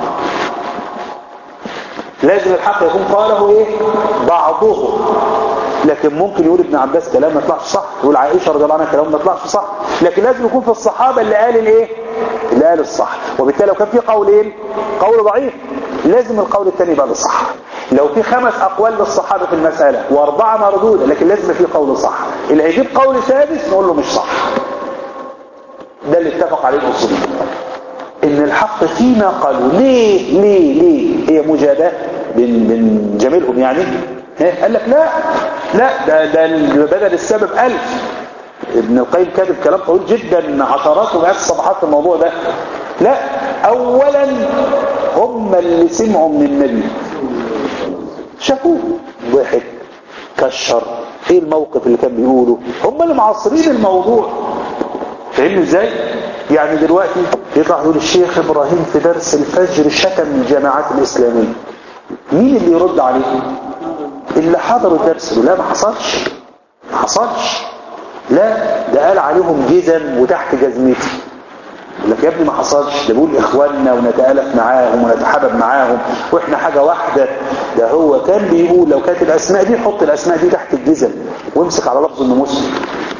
لازم الحق يكون قاله ايه بعضهم لكن ممكن يقول ابن عباس كلام ما يطلعش صح يقول عائشة رضي الله عنها كلام ما يطلعش صح لكن لازم يكون في الصحابة اللي قال الايه اللي قال الصح وبالتالي لو كان في قولين قول ضعيف لازم القول الثاني يبقى للصح لو في خمس اقوال للصحابة في المسألة واربعة مردودة لكن لازم في قول صح اللي هيجيب قول سادس نقول له مش صح ده اللي اتفق عليه الاصوليين ان الحق فيما قالوا ليه ليه ليه هي مجادة بن, بن جميلهم يعني قال لك لا لا ده, ده بدل السبب ألف ابن القيم كاتب كلام طويل جدا عشرات ومئات الصفحات في الموضوع ده لا اولا هم اللي سمعوا من النبي شافوه ضحك كشر ايه الموقف اللي كان بيقوله هم اللي معصرين الموضوع فاهمني ازاي يعني دلوقتي يطلع يقول الشيخ ابراهيم في درس الفجر شتم الجماعات الاسلاميه مين اللي يرد عليه اللي حضروا الدرس لا ما حصلش ما حصلش لا ده قال عليهم جزم وتحت جزمتي يقول لك يا ابني ما حصلش ده بيقول اخواننا ونتالف معاهم ونتحابب معاهم واحنا حاجه واحده ده هو كان بيقول لو كانت الاسماء دي حط الاسماء دي تحت الجزم وامسك على لفظ انه مسلم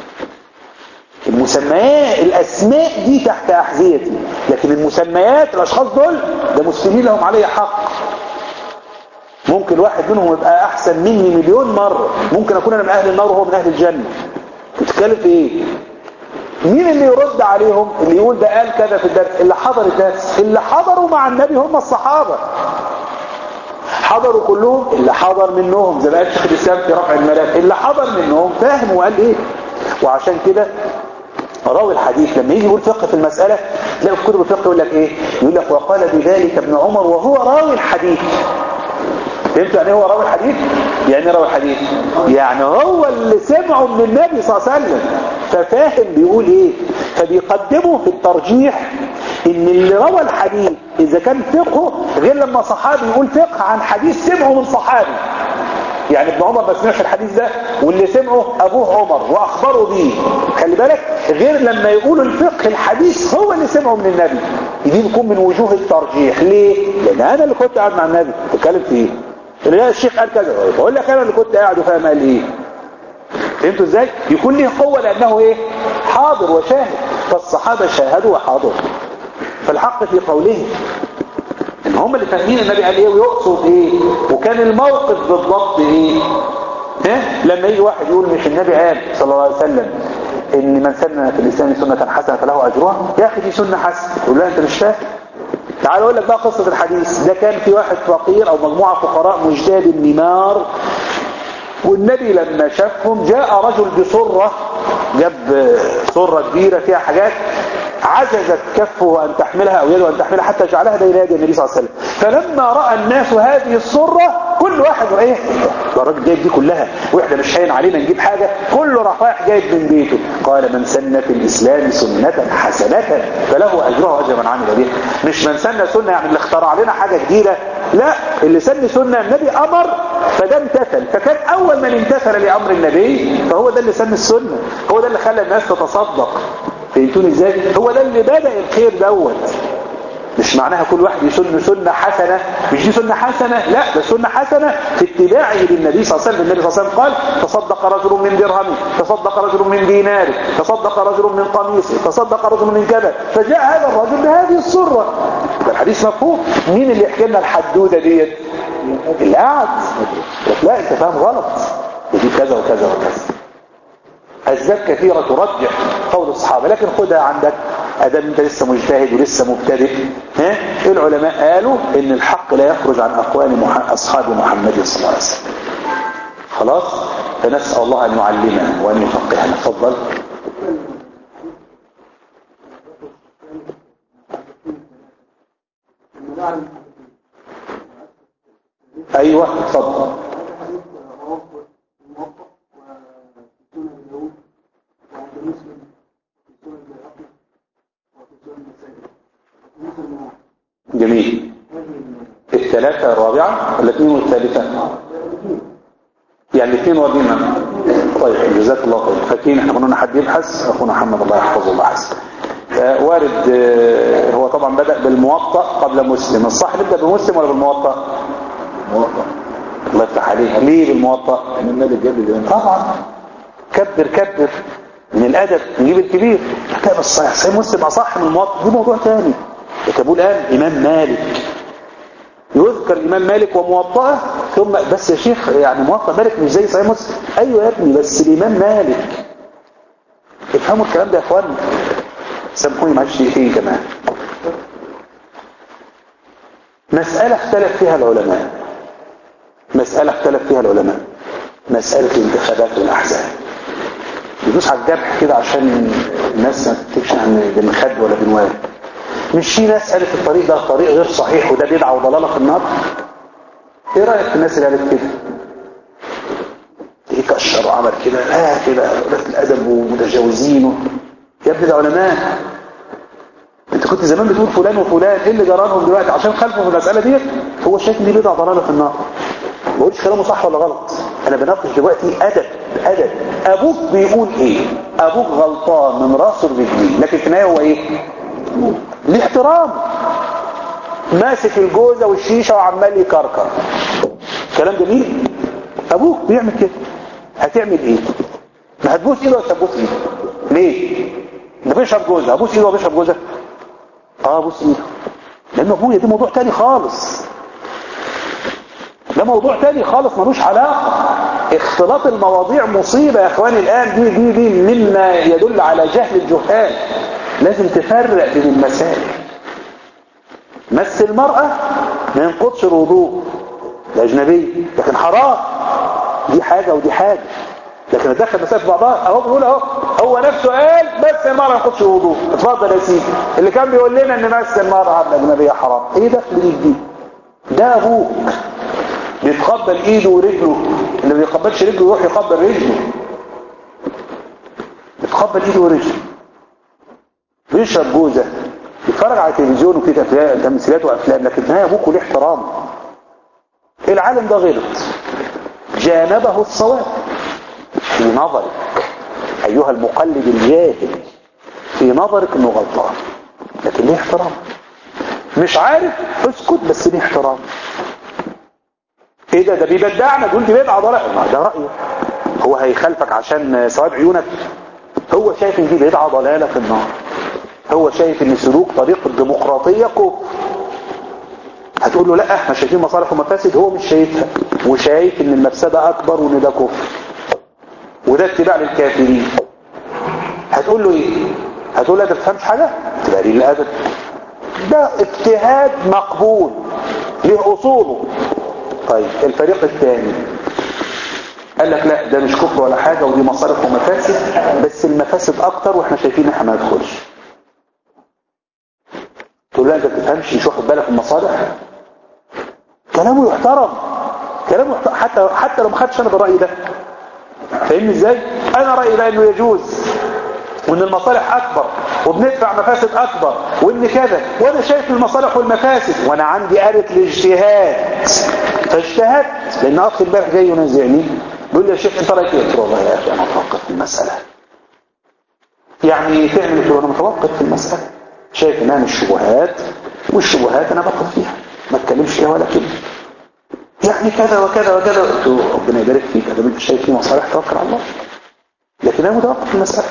المسميات الاسماء دي تحت احذيتي لكن المسميات الاشخاص دول ده مسلمين لهم علي حق ممكن واحد منهم يبقى احسن مني مليون مرة ممكن اكون انا من اهل النار وهو من اهل الجنة بتتكلم في ايه مين اللي يرد عليهم اللي يقول ده قال كذا في الدرس اللي حضر الدرس اللي حضروا مع النبي هم الصحابة حضروا كلهم اللي حضر منهم زي ما قال شيخ الاسلام في رفع الملف اللي حضر منهم فاهم وقال ايه وعشان كده راوي الحديث لما يجي يقول فقه في المسألة تلاقي في كتب الفقه يقول لك ايه يقول لك وقال بذلك ابن عمر وهو راوي الحديث فهمت يعني هو راوي الحديث يعني راوي الحديث يعني هو اللي سمعه من النبي صلى الله عليه وسلم ففاهم بيقول ايه فبيقدمه في الترجيح ان اللي روى الحديث اذا كان فقهه غير لما صحابي يقول فقه عن حديث سمعه من صحابي يعني ابن عمر ما سمعش الحديث ده واللي سمعه ابوه عمر واخبره بيه خلي بالك غير لما يقول الفقه الحديث هو اللي سمعه من النبي دي بيكون من وجوه الترجيح ليه لان انا اللي كنت قاعد مع النبي بتكلم في ايه اللي الشيخ قال كذا بقول لك انا اللي كنت قاعد وفاهم قال ايه فهمتوا ازاي يكون ليه قوه لانه ايه حاضر وشاهد فالصحابه شاهدوا وحاضروا فالحق في قولهم ان هم اللي فاهمين النبي قال ايه ويقصد ايه وكان الموقف بالضبط ايه ها لما يجي واحد يقول مش النبي قال صلى الله عليه وسلم ان من سن في الاسلام سنه حسنه فله اجرها يا اخي دي سنه حسنه يقول لا انت مش فاهم تعال اقول لك بقى قصه الحديث ده كان في واحد فقير او مجموعه فقراء مجتهد النمار والنبي لما شافهم جاء رجل بصره جاب صره كبيره فيها حاجات عجزت كفه أن تحملها أو يده أن تحملها حتى جعلها بين يدي النبي صلى الله عليه وسلم فلما رأى الناس هذه الصرة كل واحد ايه ده الراجل جايب دي كلها واحنا مش هين علينا نجيب حاجة كله راح رايح جايب من بيته قال من سن في الإسلام سنة حسنة فله أجرها وأجر من عمل بها مش من سن سنة يعني اللي اخترع لنا حاجة جديدة لا اللي سن سنة النبي أمر فده امتثل فكان أول من امتثل لأمر النبي فهو ده اللي سن السنة هو ده اللي خلى الناس تتصدق فهمتوني ازاي هو ده اللي بدأ الخير دوت مش معناها كل واحد يسن سنة حسنة مش دي سنة حسنة لا ده سنة حسنة في اتباعه للنبي صلى الله عليه وسلم النبي صلى الله عليه وسلم قال تصدق رجل من درهم تصدق رجل من دينار تصدق رجل من قميص تصدق رجل من كذا فجاء هذا الرجل بهذه الصرة ده الحديث مفهوم مين اللي يحكي لنا الحدوده ديت اللي قاعد لا انت فاهم غلط ودي كذا وكذا وكذا أسباب كثيرة ترجح قول الصحابة لكن خدها عندك أدام أنت لسه مجتهد ولسه مبتدئ ها العلماء قالوا إن الحق لا يخرج عن أقوال مح... أصحاب محمد صلى الله عليه وسلم خلاص فنسأل الله أن يعلمنا وأن يفقهنا تفضل أيوة تفضل جميل الثلاثة الرابعة ولا الاثنين والثالثة يعني الاثنين واردين طيب جزاك الله خير فاكرين احنا كنا حد يبحث اخونا محمد الله يحفظه الله حسن آه وارد آه هو طبعا بدأ بالموطأ قبل مسلم الصح نبدأ بمسلم ولا بالموطأ موطأ الله يفتح عليك ليه بالموطأ ان النبي جاب لي طبعا كبر كبر من الادب نجيب الكبير كتاب الصحيح صحيح مسلم اصح من الموطأ دي موضوع تاني كتبوه الان امام مالك يذكر الامام مالك وموطأه ثم بس يا شيخ يعني موطأ مالك مش زي صحيح مسلم ايوه يا ابني بس الامام مالك افهموا الكلام ده يا اخوانا سامحوني معلش دقيقتين كمان مسألة اختلف فيها العلماء مسألة اختلف فيها العلماء مسألة الانتخابات والأحزاب يدوس على الجرح كده عشان الناس ما تكتبش عن بنخد ولا بنوال مش في ناس قالت الطريق ده طريق غير صحيح وده بدعة وضلالة في النار ايه رأيك في الناس اللي قالت كده ايه كشر وعمل كده اه كده قلت الادب ومتجاوزين يا ابني ده علماء انت كنت زمان بتقول فلان وفلان ايه اللي جرالهم دلوقتي عشان خلفوا في المسألة ديت هو شايف ان دي بدعة ضلالة في النار ما بقولش كلامه صح ولا غلط انا بناقش دلوقتي ادب ادب ابوك بيقول ايه ابوك غلطان من راسه لرجليه لكن في النهايه هو ايه الاحترام ماسك الجوزه والشيشه وعمال يكركر كلام جميل ابوك بيعمل كده هتعمل ايه ما هتبوس ايده ولا تبوس ايده ليه ده بيشرب جوزه ابوس ايده وبيشرب جوزه اه ابوس ايده لان ابويا دي موضوع تاني خالص ده موضوع تاني خالص ملوش علاقة اختلاط المواضيع مصيبة يا اخواني الان دي دي دي مما يدل على جهل الجهال لازم تفرق بين المسائل مس المرأة ما ينقضش الوضوء ده اجنبي لكن حرام دي حاجة ودي حاجة لكن اتدخل مسائل في بعضها اهو بيقول اهو هو نفسه قال مس المرأة ما ينقضش الوضوء اتفضل يا سيدي اللي كان بيقول لنا ان مس المرأة الاجنبية حرام ايه دخل دي دي ده ابوك بيتقبل ايده ورجله اللي ما بيقبلش رجله يروح يقبل رجله بيتقبل ايده ورجله بيشرب جوزة بيتفرج على تلفزيون وفي افلام تمثيلات وافلام لكن ما ابوك له احترام العالم ده غلط جانبه الصواب في نظرك ايها المقلد الجاهل في نظرك انه غلطان لكن ليه احترام مش عارف اسكت بس ليه احترام ايه ده ده بيبدعنا تقول دي بدعه ضلال ده رايه هو هيخالفك عشان سواد عيونك هو شايف ان دي بدعه ضلاله في النار هو شايف ان سلوك طريق الديمقراطيه كفر هتقول له لا احنا شايفين مصالح ومفاسد هو مش شايفها وشايف ان المفسده اكبر وان ده كفر وده اتباع للكافرين هتقول له ايه هتقول له انت بتفهمش حاجه تبقى قليل الادب ده اجتهاد مقبول له اصوله طيب الفريق الثاني قال لك لا ده مش كفر ولا حاجه ودي مصالح ومفاسد بس المفاسد اكتر واحنا شايفين احنا ما ندخلش تقول لا انت ما بتفهمش مش واخد بالك من المصالح كلامه يحترم كلامه يحترم حتى حتى لو ما خدش انا بالراي ده فاهمني ازاي انا رايي بقى انه يجوز وان المصالح اكبر وبندفع مفاسد اكبر وان كذا وانا شايف المصالح والمفاسد وانا عندي آلة الاجتهاد فاجتهدت لان اخي امبارح جاي ينازعني بيقول لي يا شيخ انت رايك ايه قلت له والله يا اخي انا متوقف في المساله يعني تعمل قلت له انا متوقف في المساله شايف انها مش شبهات والشبهات انا باخد فيها ما اتكلمش فيها ولا كلمه يعني كذا وكذا وكذا قلت له ربنا يبارك فيك ادام انت شايف في مصالح توكل على الله لكن انا متوقف في المساله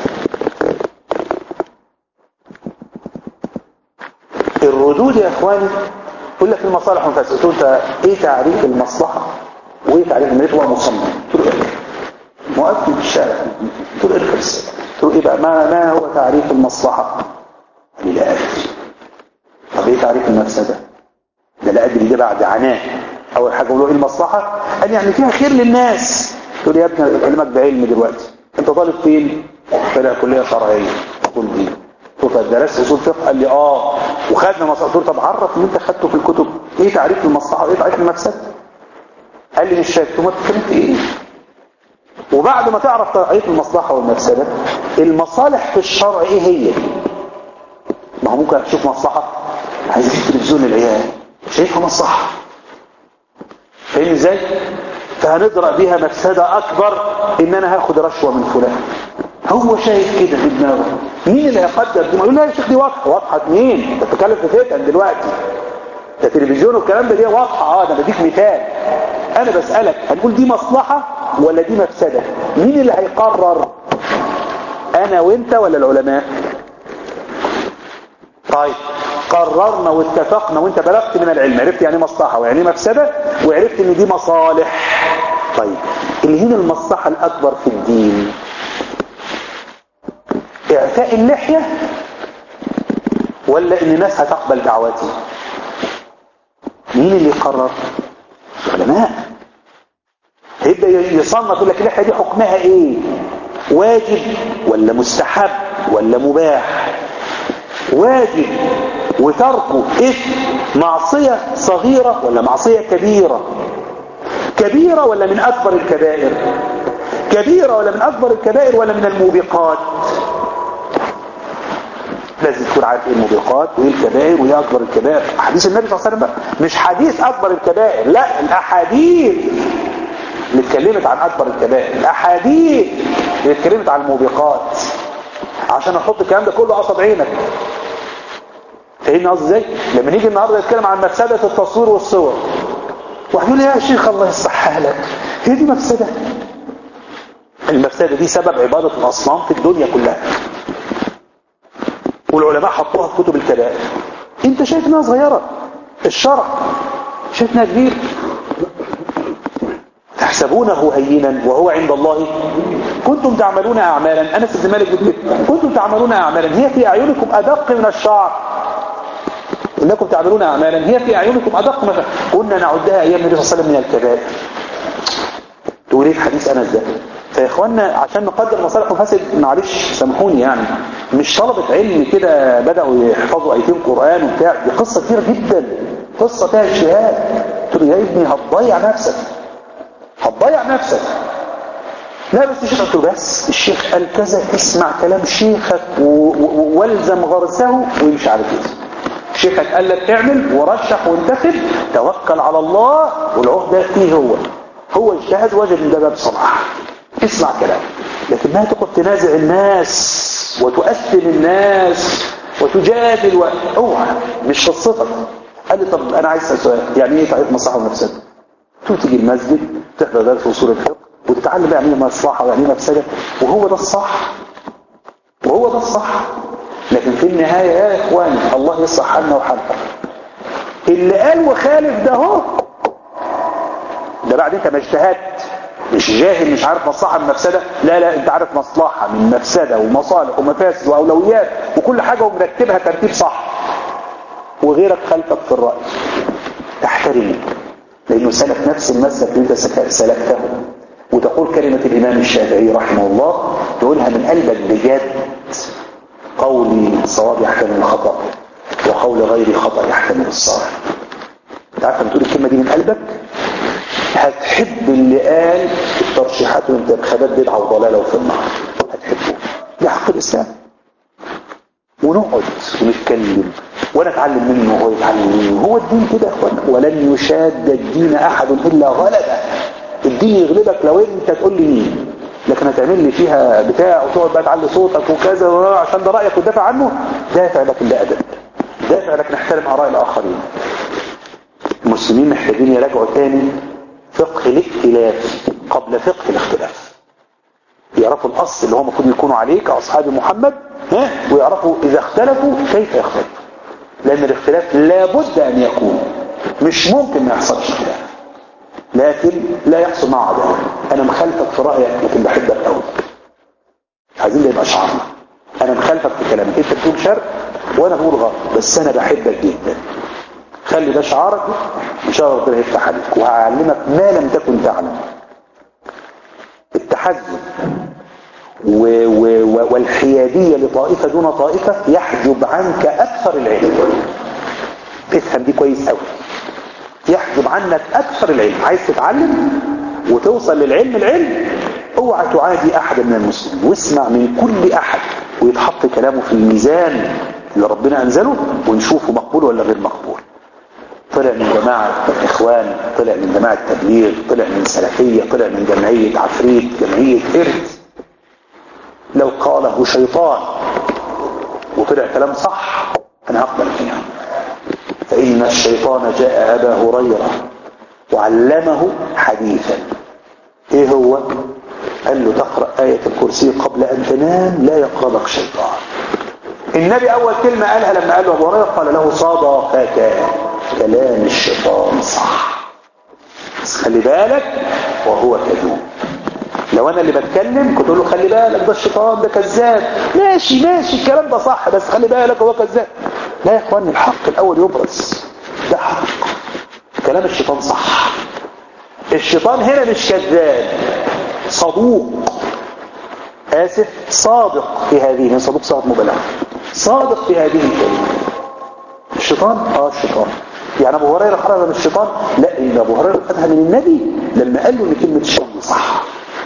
الردود يا اخواني يقول لك المصالح والمفاسد قلت له انت ايه تعريف المصلحه وايه تعريف المريض هو مصمم قلت له اركب موقفني في الشارع قلت له اركب السلام قلت له ايه بقى ما, ما هو تعريف المصلحه قال لي لا ادري طب ايه تعريف المفسده ده لا ادري ده بعد عناء اول حاجه اقول له ايه المصلحه قال يعني فيها خير للناس قلت له يا ابني اكلمك بعلم دلوقتي انت طالب فين طلع كليه شرعيه اقول ايه قلت له درست اصول فقه قال لي اه وخدنا مصلحه قلت له طب عرف اللي انت خدته في الكتب ايه تعريف المصلحه وايه تعريف المفسده قال لي مش شايف ما اتكلمت ايه وبعد ما تعرف تعريف المصلحه والمفسده المصالح في الشرع ايه هي ما هو ممكن تشوف مصلحه عايز اجيب تلفزيون للعيال شايفها مصلحه فاهم ازاي فهنضرب بيها مفسده اكبر ان انا هاخد رشوه من فلان هو شايف كده في دماغه مين اللي هيقدر دي يقول لا يا شيخ دي واضحه واضحه مين انت بتتكلم في فتن دلوقتي ده تلفزيون والكلام ده دي واضحه اه ده بديك مثال انا بسالك هنقول دي مصلحه ولا دي مفسده مين اللي هيقرر انا وانت ولا العلماء طيب قررنا واتفقنا وانت بلغت من العلم عرفت يعني مصلحه ويعني مفسده وعرفت ان دي مصالح طيب اللي هنا المصلحه الاكبر في الدين اعفاء اللحيه ولا ان الناس هتقبل دعوتي مين اللي يقرر العلماء هيبدا يصنف يقول لك اللحيه دي حكمها ايه واجب ولا مستحب ولا مباح واجب وتركه اثم معصيه صغيره ولا معصيه كبيره كبيره ولا من اكبر الكبائر كبيره ولا من اكبر الكبائر ولا من الموبقات لازم تكون عارف ايه الموبقات وايه الكبائر وايه اكبر الكبائر حديث النبي صلى الله عليه وسلم بقى مش حديث اكبر الكبائر لا الاحاديث اللي اتكلمت عن اكبر الكبائر الاحاديث اللي اتكلمت عن الموبقات عشان احط الكلام ده كله قصد عينك فاهمني قصدي ازاي لما نيجي النهارده نتكلم عن مفسده التصوير والصور واحد يقول لي يا شيخ الله يصحها لك هي دي مفسده المفسده دي سبب عباده الاصنام في الدنيا كلها والعلماء حطوها في كتب الكبائر انت شايف انها صغيره الشرع شايف انها كبير تحسبونه هينا وهو عند الله كنتم تعملون اعمالا انس بن مالك بن كنتم تعملون اعمالا هي في اعينكم ادق من الشعر انكم تعملون اعمالا هي في اعينكم ادق من كنا نعدها ايام النبي صلى الله عليه وسلم من الكبائر تقول ايه الحديث انس ده فيا اخوانا عشان نقدر مصالح وفاسد معلش سامحوني يعني مش طلبة علم كده بدأوا يحفظوا ايتين قرآن وبتاع دي قصة كتيرة جدا قصة فيها اجتهاد قلت له يا ابني هتضيع نفسك هتضيع نفسك لا بس الشيخ قلت له بس الشيخ قال كذا اسمع كلام شيخك والزم غرسه ويمشي على كده شيخك قال لك اعمل ورشح وانتخب توكل على الله والعهدة فيه هو هو اجتهد وجد ان ده باب صلاح اسمع كلام لكن ما تقعد تنازع الناس وتؤثم الناس وتجادل و... اوعى مش قصتك قال لي طب انا عايز اسال سؤال يعني ايه تعريف مصلحه ونفسده تقول تيجي المسجد تحضر درس اصول الفقه وتتعلم يعني ايه مصلحه ويعني ايه مفسده وهو ده الصح وهو ده الصح لكن في النهايه يا اخواني الله يصلح حالنا وحالك اللي قال وخالف ده هو ده بعد انت ما اجتهدت مش جاهل مش عارف مصلحة من مفسدة لا لا انت عارف مصلحة من مفسدة ومصالح ومفاسد وأولويات وكل حاجة ومرتبها ترتيب صح وغيرك خلفك في الرأي تحترمه لأنه سلك نفس المسلك اللي انت سلكته وتقول كلمة الإمام الشافعي رحمه الله تقولها من قلبك بجد قولي صواب يحتمل الخطأ وقول غيري خطأ يحتمل الصواب انت عارف لما تقول الكلمة دي من قلبك هتحب اللي قال الترشيحات والانتخابات بدعة وضلالة وفي النار هتحبه ده حق الإسلام ونقعد ونتكلم وانا اتعلم منه وهو يتعلم منه هو الدين كده يا اخوانا ولن يشاد الدين احد الا غلبه الدين يغلبك لو انت تقول لي مين لكن هتعمل لي فيها بتاع وتقعد بقى تعلي صوتك وكذا عشان ده رايك وتدافع عنه دافع لكن لا ادب دافع لكن احترم اراء الاخرين المسلمين محتاجين يراجعوا تاني فقه الاختلاف قبل فقه الاختلاف يعرفوا الاصل اللي هو المفروض يكونوا عليه كاصحاب محمد ها ويعرفوا اذا اختلفوا كيف يختلفوا لان الاختلاف لابد ان يكون مش ممكن ما يحصلش خلاف لكن لا يحصل معه عداوه انا مخالفك في رايك لكن بحبك قوي عايزين ده يبقى شعارنا انا مخالفك في كلامك انت بتقول شر وانا بقول غلط بس انا بحبك جدا خلي ده شعارك ان شاء الله ربنا يفتح عليك وهعلمك ما لم تكن تعلم التحزب و و والحيادية لطائفة دون طائفة يحجب عنك أكثر العلم افهم دي كويس قوي يحجب عنك أكثر العلم عايز تتعلم وتوصل للعلم العلم اوعى تعادي أحد من المسلمين واسمع من كل أحد ويتحط كلامه في الميزان اللي ربنا أنزله ونشوفه مقبول ولا غير مقبول طلع من جماعة الإخوان طلع من جماعة تبليغ طلع من سلفية طلع من جمعية عفريت جمعية إرث لو قاله شيطان وطلع كلام صح أنا هقبل فيها فإن الشيطان جاء أبا هريرة وعلمه حديثا إيه هو قال له تقرأ آية الكرسي قبل أن تنام لا يقربك شيطان النبي أول كلمة قالها لما قال له أبو هريرة قال له صدقك كلام الشيطان صح بس خلي بالك وهو كذوب لو انا اللي بتكلم كنت اقول له خلي بالك ده الشيطان ده كذاب ماشي ماشي الكلام ده صح بس خلي بالك هو كذاب لا يا اخواني الحق الاول يبرز ده حق كلام الشيطان صح الشيطان هنا مش كذاب صدوق اسف صادق في هذه صدوق صادق مبالغه صادق في هذه الكلمه الشيطان اه الشيطان يعني ابو هريره خرج من الشيطان لا ان ابو هريره خدها من النبي لما قال له ان كلمه الشيطان صح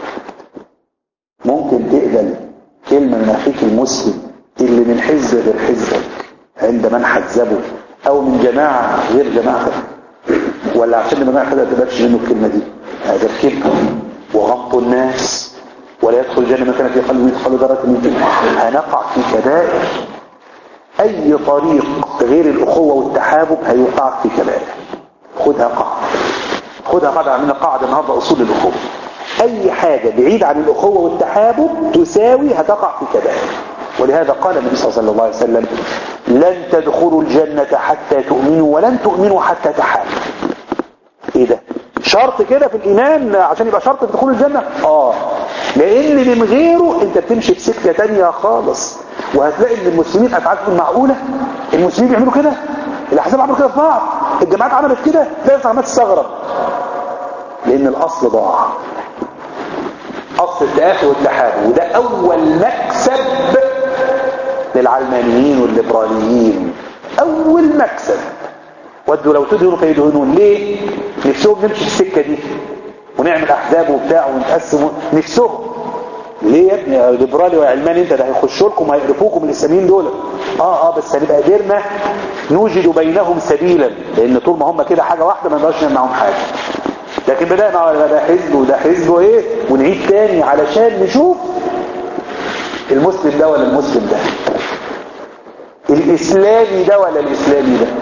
ممكن تقبل كلمه من اخيك المسلم اللي من حزب غير حزبك عند من حزبه او من جماعه غير جماعتك ولا عشان الجماعه كده ما تقبلش منه الكلمه دي هذا الكلمه وغمط الناس ولا يدخل الجنه مكان في قلبه يدخل ذره من كلمه هنقع في كبائر اي طريق غير الاخوة والتحابب هيوقعك في كبائر خدها قاعدة خدها قاعدة عملنا قاعدة النهاردة اصول الاخوة اي حاجة بعيد عن الاخوة والتحابب تساوي هتقع في كبائر ولهذا قال النبي صلى الله عليه وسلم لن تدخلوا الجنة حتى تؤمنوا ولن تؤمنوا حتى تحابوا ايه ده شرط كده في الايمان عشان يبقى شرط دخول الجنة اه لان من غيره انت بتمشي في سكة تانية خالص وهتلاقي ان المسلمين افعالهم معقولة المسلمين بيعملوا كده الاحزاب عملوا كده في بعض الجماعات عملت كده تلاقي الجماعات تستغرب لان الاصل ضاع اصل التآخي والتحابي وده اول مكسب للعلمانيين والليبراليين اول مكسب ودوا لو تدهنوا فيدهنون ليه نفسهم نمشي في السكة دي ونعمل احزاب وبتاع ونتقسم نفسهم ليه يا ابني يا ليبرالي وعلماني انت ده هيخشوا لكم هيقرفوكم الاسلاميين دول اه اه بس هنبقى قدرنا نوجد بينهم سبيلا لان طول ما هم كده حاجه واحده ما نقدرش نعمل معاهم حاجه لكن بدأنا ده حزب وده حزب وايه ونعيد تاني علشان نشوف المسلم ده ولا المسلم ده الاسلامي ده ولا الاسلامي ده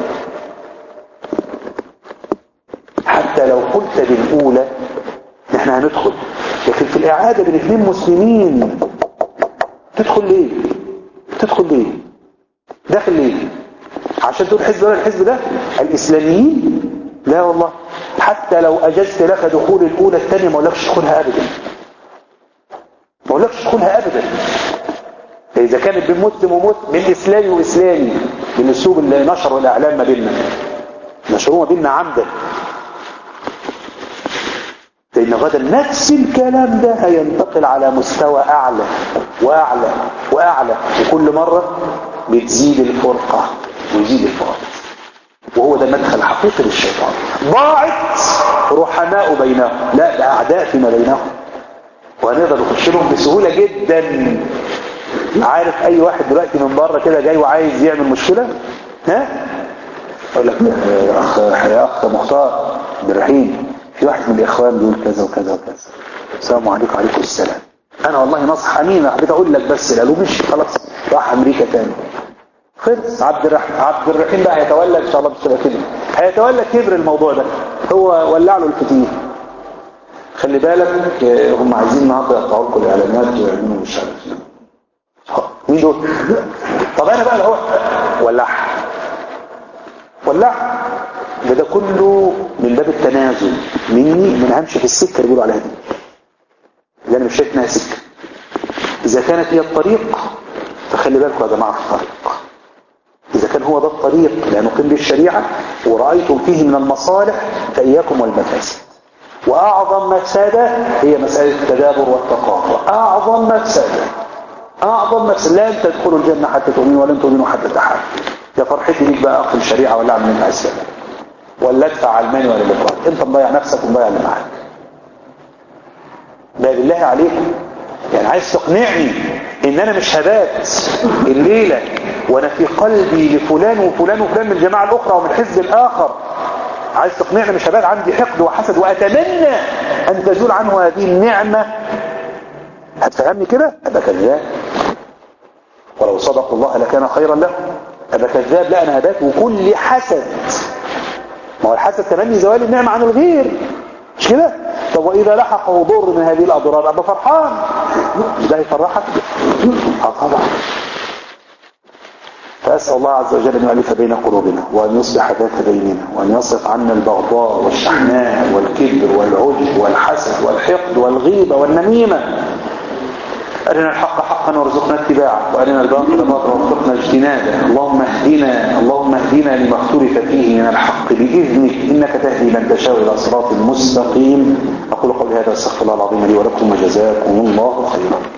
حتى لو قلت بالاولى احنا هندخل لكن في الاعادة بين اثنين مسلمين تدخل ليه تدخل ليه داخل ليه عشان تقول حزب ولا الحزب ده الاسلاميين لا والله حتى لو أجزت لك دخول الأولى الثانية ما أقولكش تدخلها أبدا ما أقولكش تدخلها أبدا إذا كانت بين مسلم ومسلم بين إسلامي وإسلامي بالأسلوب اللي نشره الإعلام ما بيننا نشروه ما بيننا عمدا لأن غدا نفس الكلام ده هينتقل على مستوى أعلى وأعلى وأعلى وكل مرة بتزيد الفرقة ويزيد الفرق وهو ده المدخل الحقيقي للشيطان ضاعت رحماء بينهم لا ده أعداء فيما بينهم وهنقدر نخش لهم بسهولة جدا عارف أي واحد دلوقتي من بره كده جاي وعايز يعمل مشكلة ها يقول لك يا أخ يا أخ مختار عبد الرحيم في واحد من الإخوان بيقول كذا وكذا وكذا السلام عليكم وعليكم السلام أنا والله نصح أمين حبيت أقول لك بس قالوا مش خلاص راح أمريكا تاني خلص عبد الرحيم عبد الرحيم بقى هيتولى ان شاء الله مش كده هيتولى كبر الموضوع ده هو ولع له الفتيل خلي بالك هم عايزين النهارده يقطعوا لكم الاعلانات ويعملوا مش عارف مين دول طب انا بقى اهو ولعها ولعها ده ده كله من باب التنازل مني من همشي في السكه اللي بيقولوا عليها دي اللي انا مش شايف انها سكه اذا كانت هي الطريق فخلي بالكم يا جماعه في الطريق إذا كان هو ده الطريق لنقيم به الشريعة ورأيتم فيه من المصالح فإياكم والمفاسد وأعظم مفسدة هي مسألة التدابر والتقاطع أعظم مفسدة أعظم مفسدة لن تدخلوا الجنة حتى تؤمنوا ولن تؤمنوا حتى تحاربوا يا فرحتي ليك بقى أقل الشريعة ولا أعمل منها أسلام ولا أدفع علماني ولا الإفراط أنت مضيع نفسك ومضيع اللي معاك بقى بالله عليكم يعني عايز تقنعني ان انا مش هبات الليلة وانا في قلبي لفلان وفلان وفلان من الجماعة الاخرى ومن الحزب الاخر عايز تقنعني مش هبات عندي حقد وحسد واتمنى ان تزول عنه هذه النعمة هتفهمني كده ابقى كذاب ولو صدقوا الله لكان خيرا له ابقى كذاب لا انا هبات وكل حسد ما هو الحسد تمني زوال النعمة عن الغير مش كده طب واذا لحقه ضر من هذه الاضرار ابقى فرحان مش ده يفرحك اه طبعا فاسال الله عز وجل ان يؤلف بين قلوبنا وان يصلح ذات بيننا وان يصرف عنا البغضاء والشحناء والكبر والعجب والحسد والحقد والغيبه والنميمه أرنا الحق حقا وارزقنا اتباعه وأرنا الباطل باطلا وارزقنا اجتنابه اللهم اهدنا اللهم اهدنا لما اختلف فيه من الحق بإذنك إنك تهدي من تشاء إلى صراط مستقيم أقول قولي هذا استغفر الله العظيم لي ولكم وجزاكم الله خيرا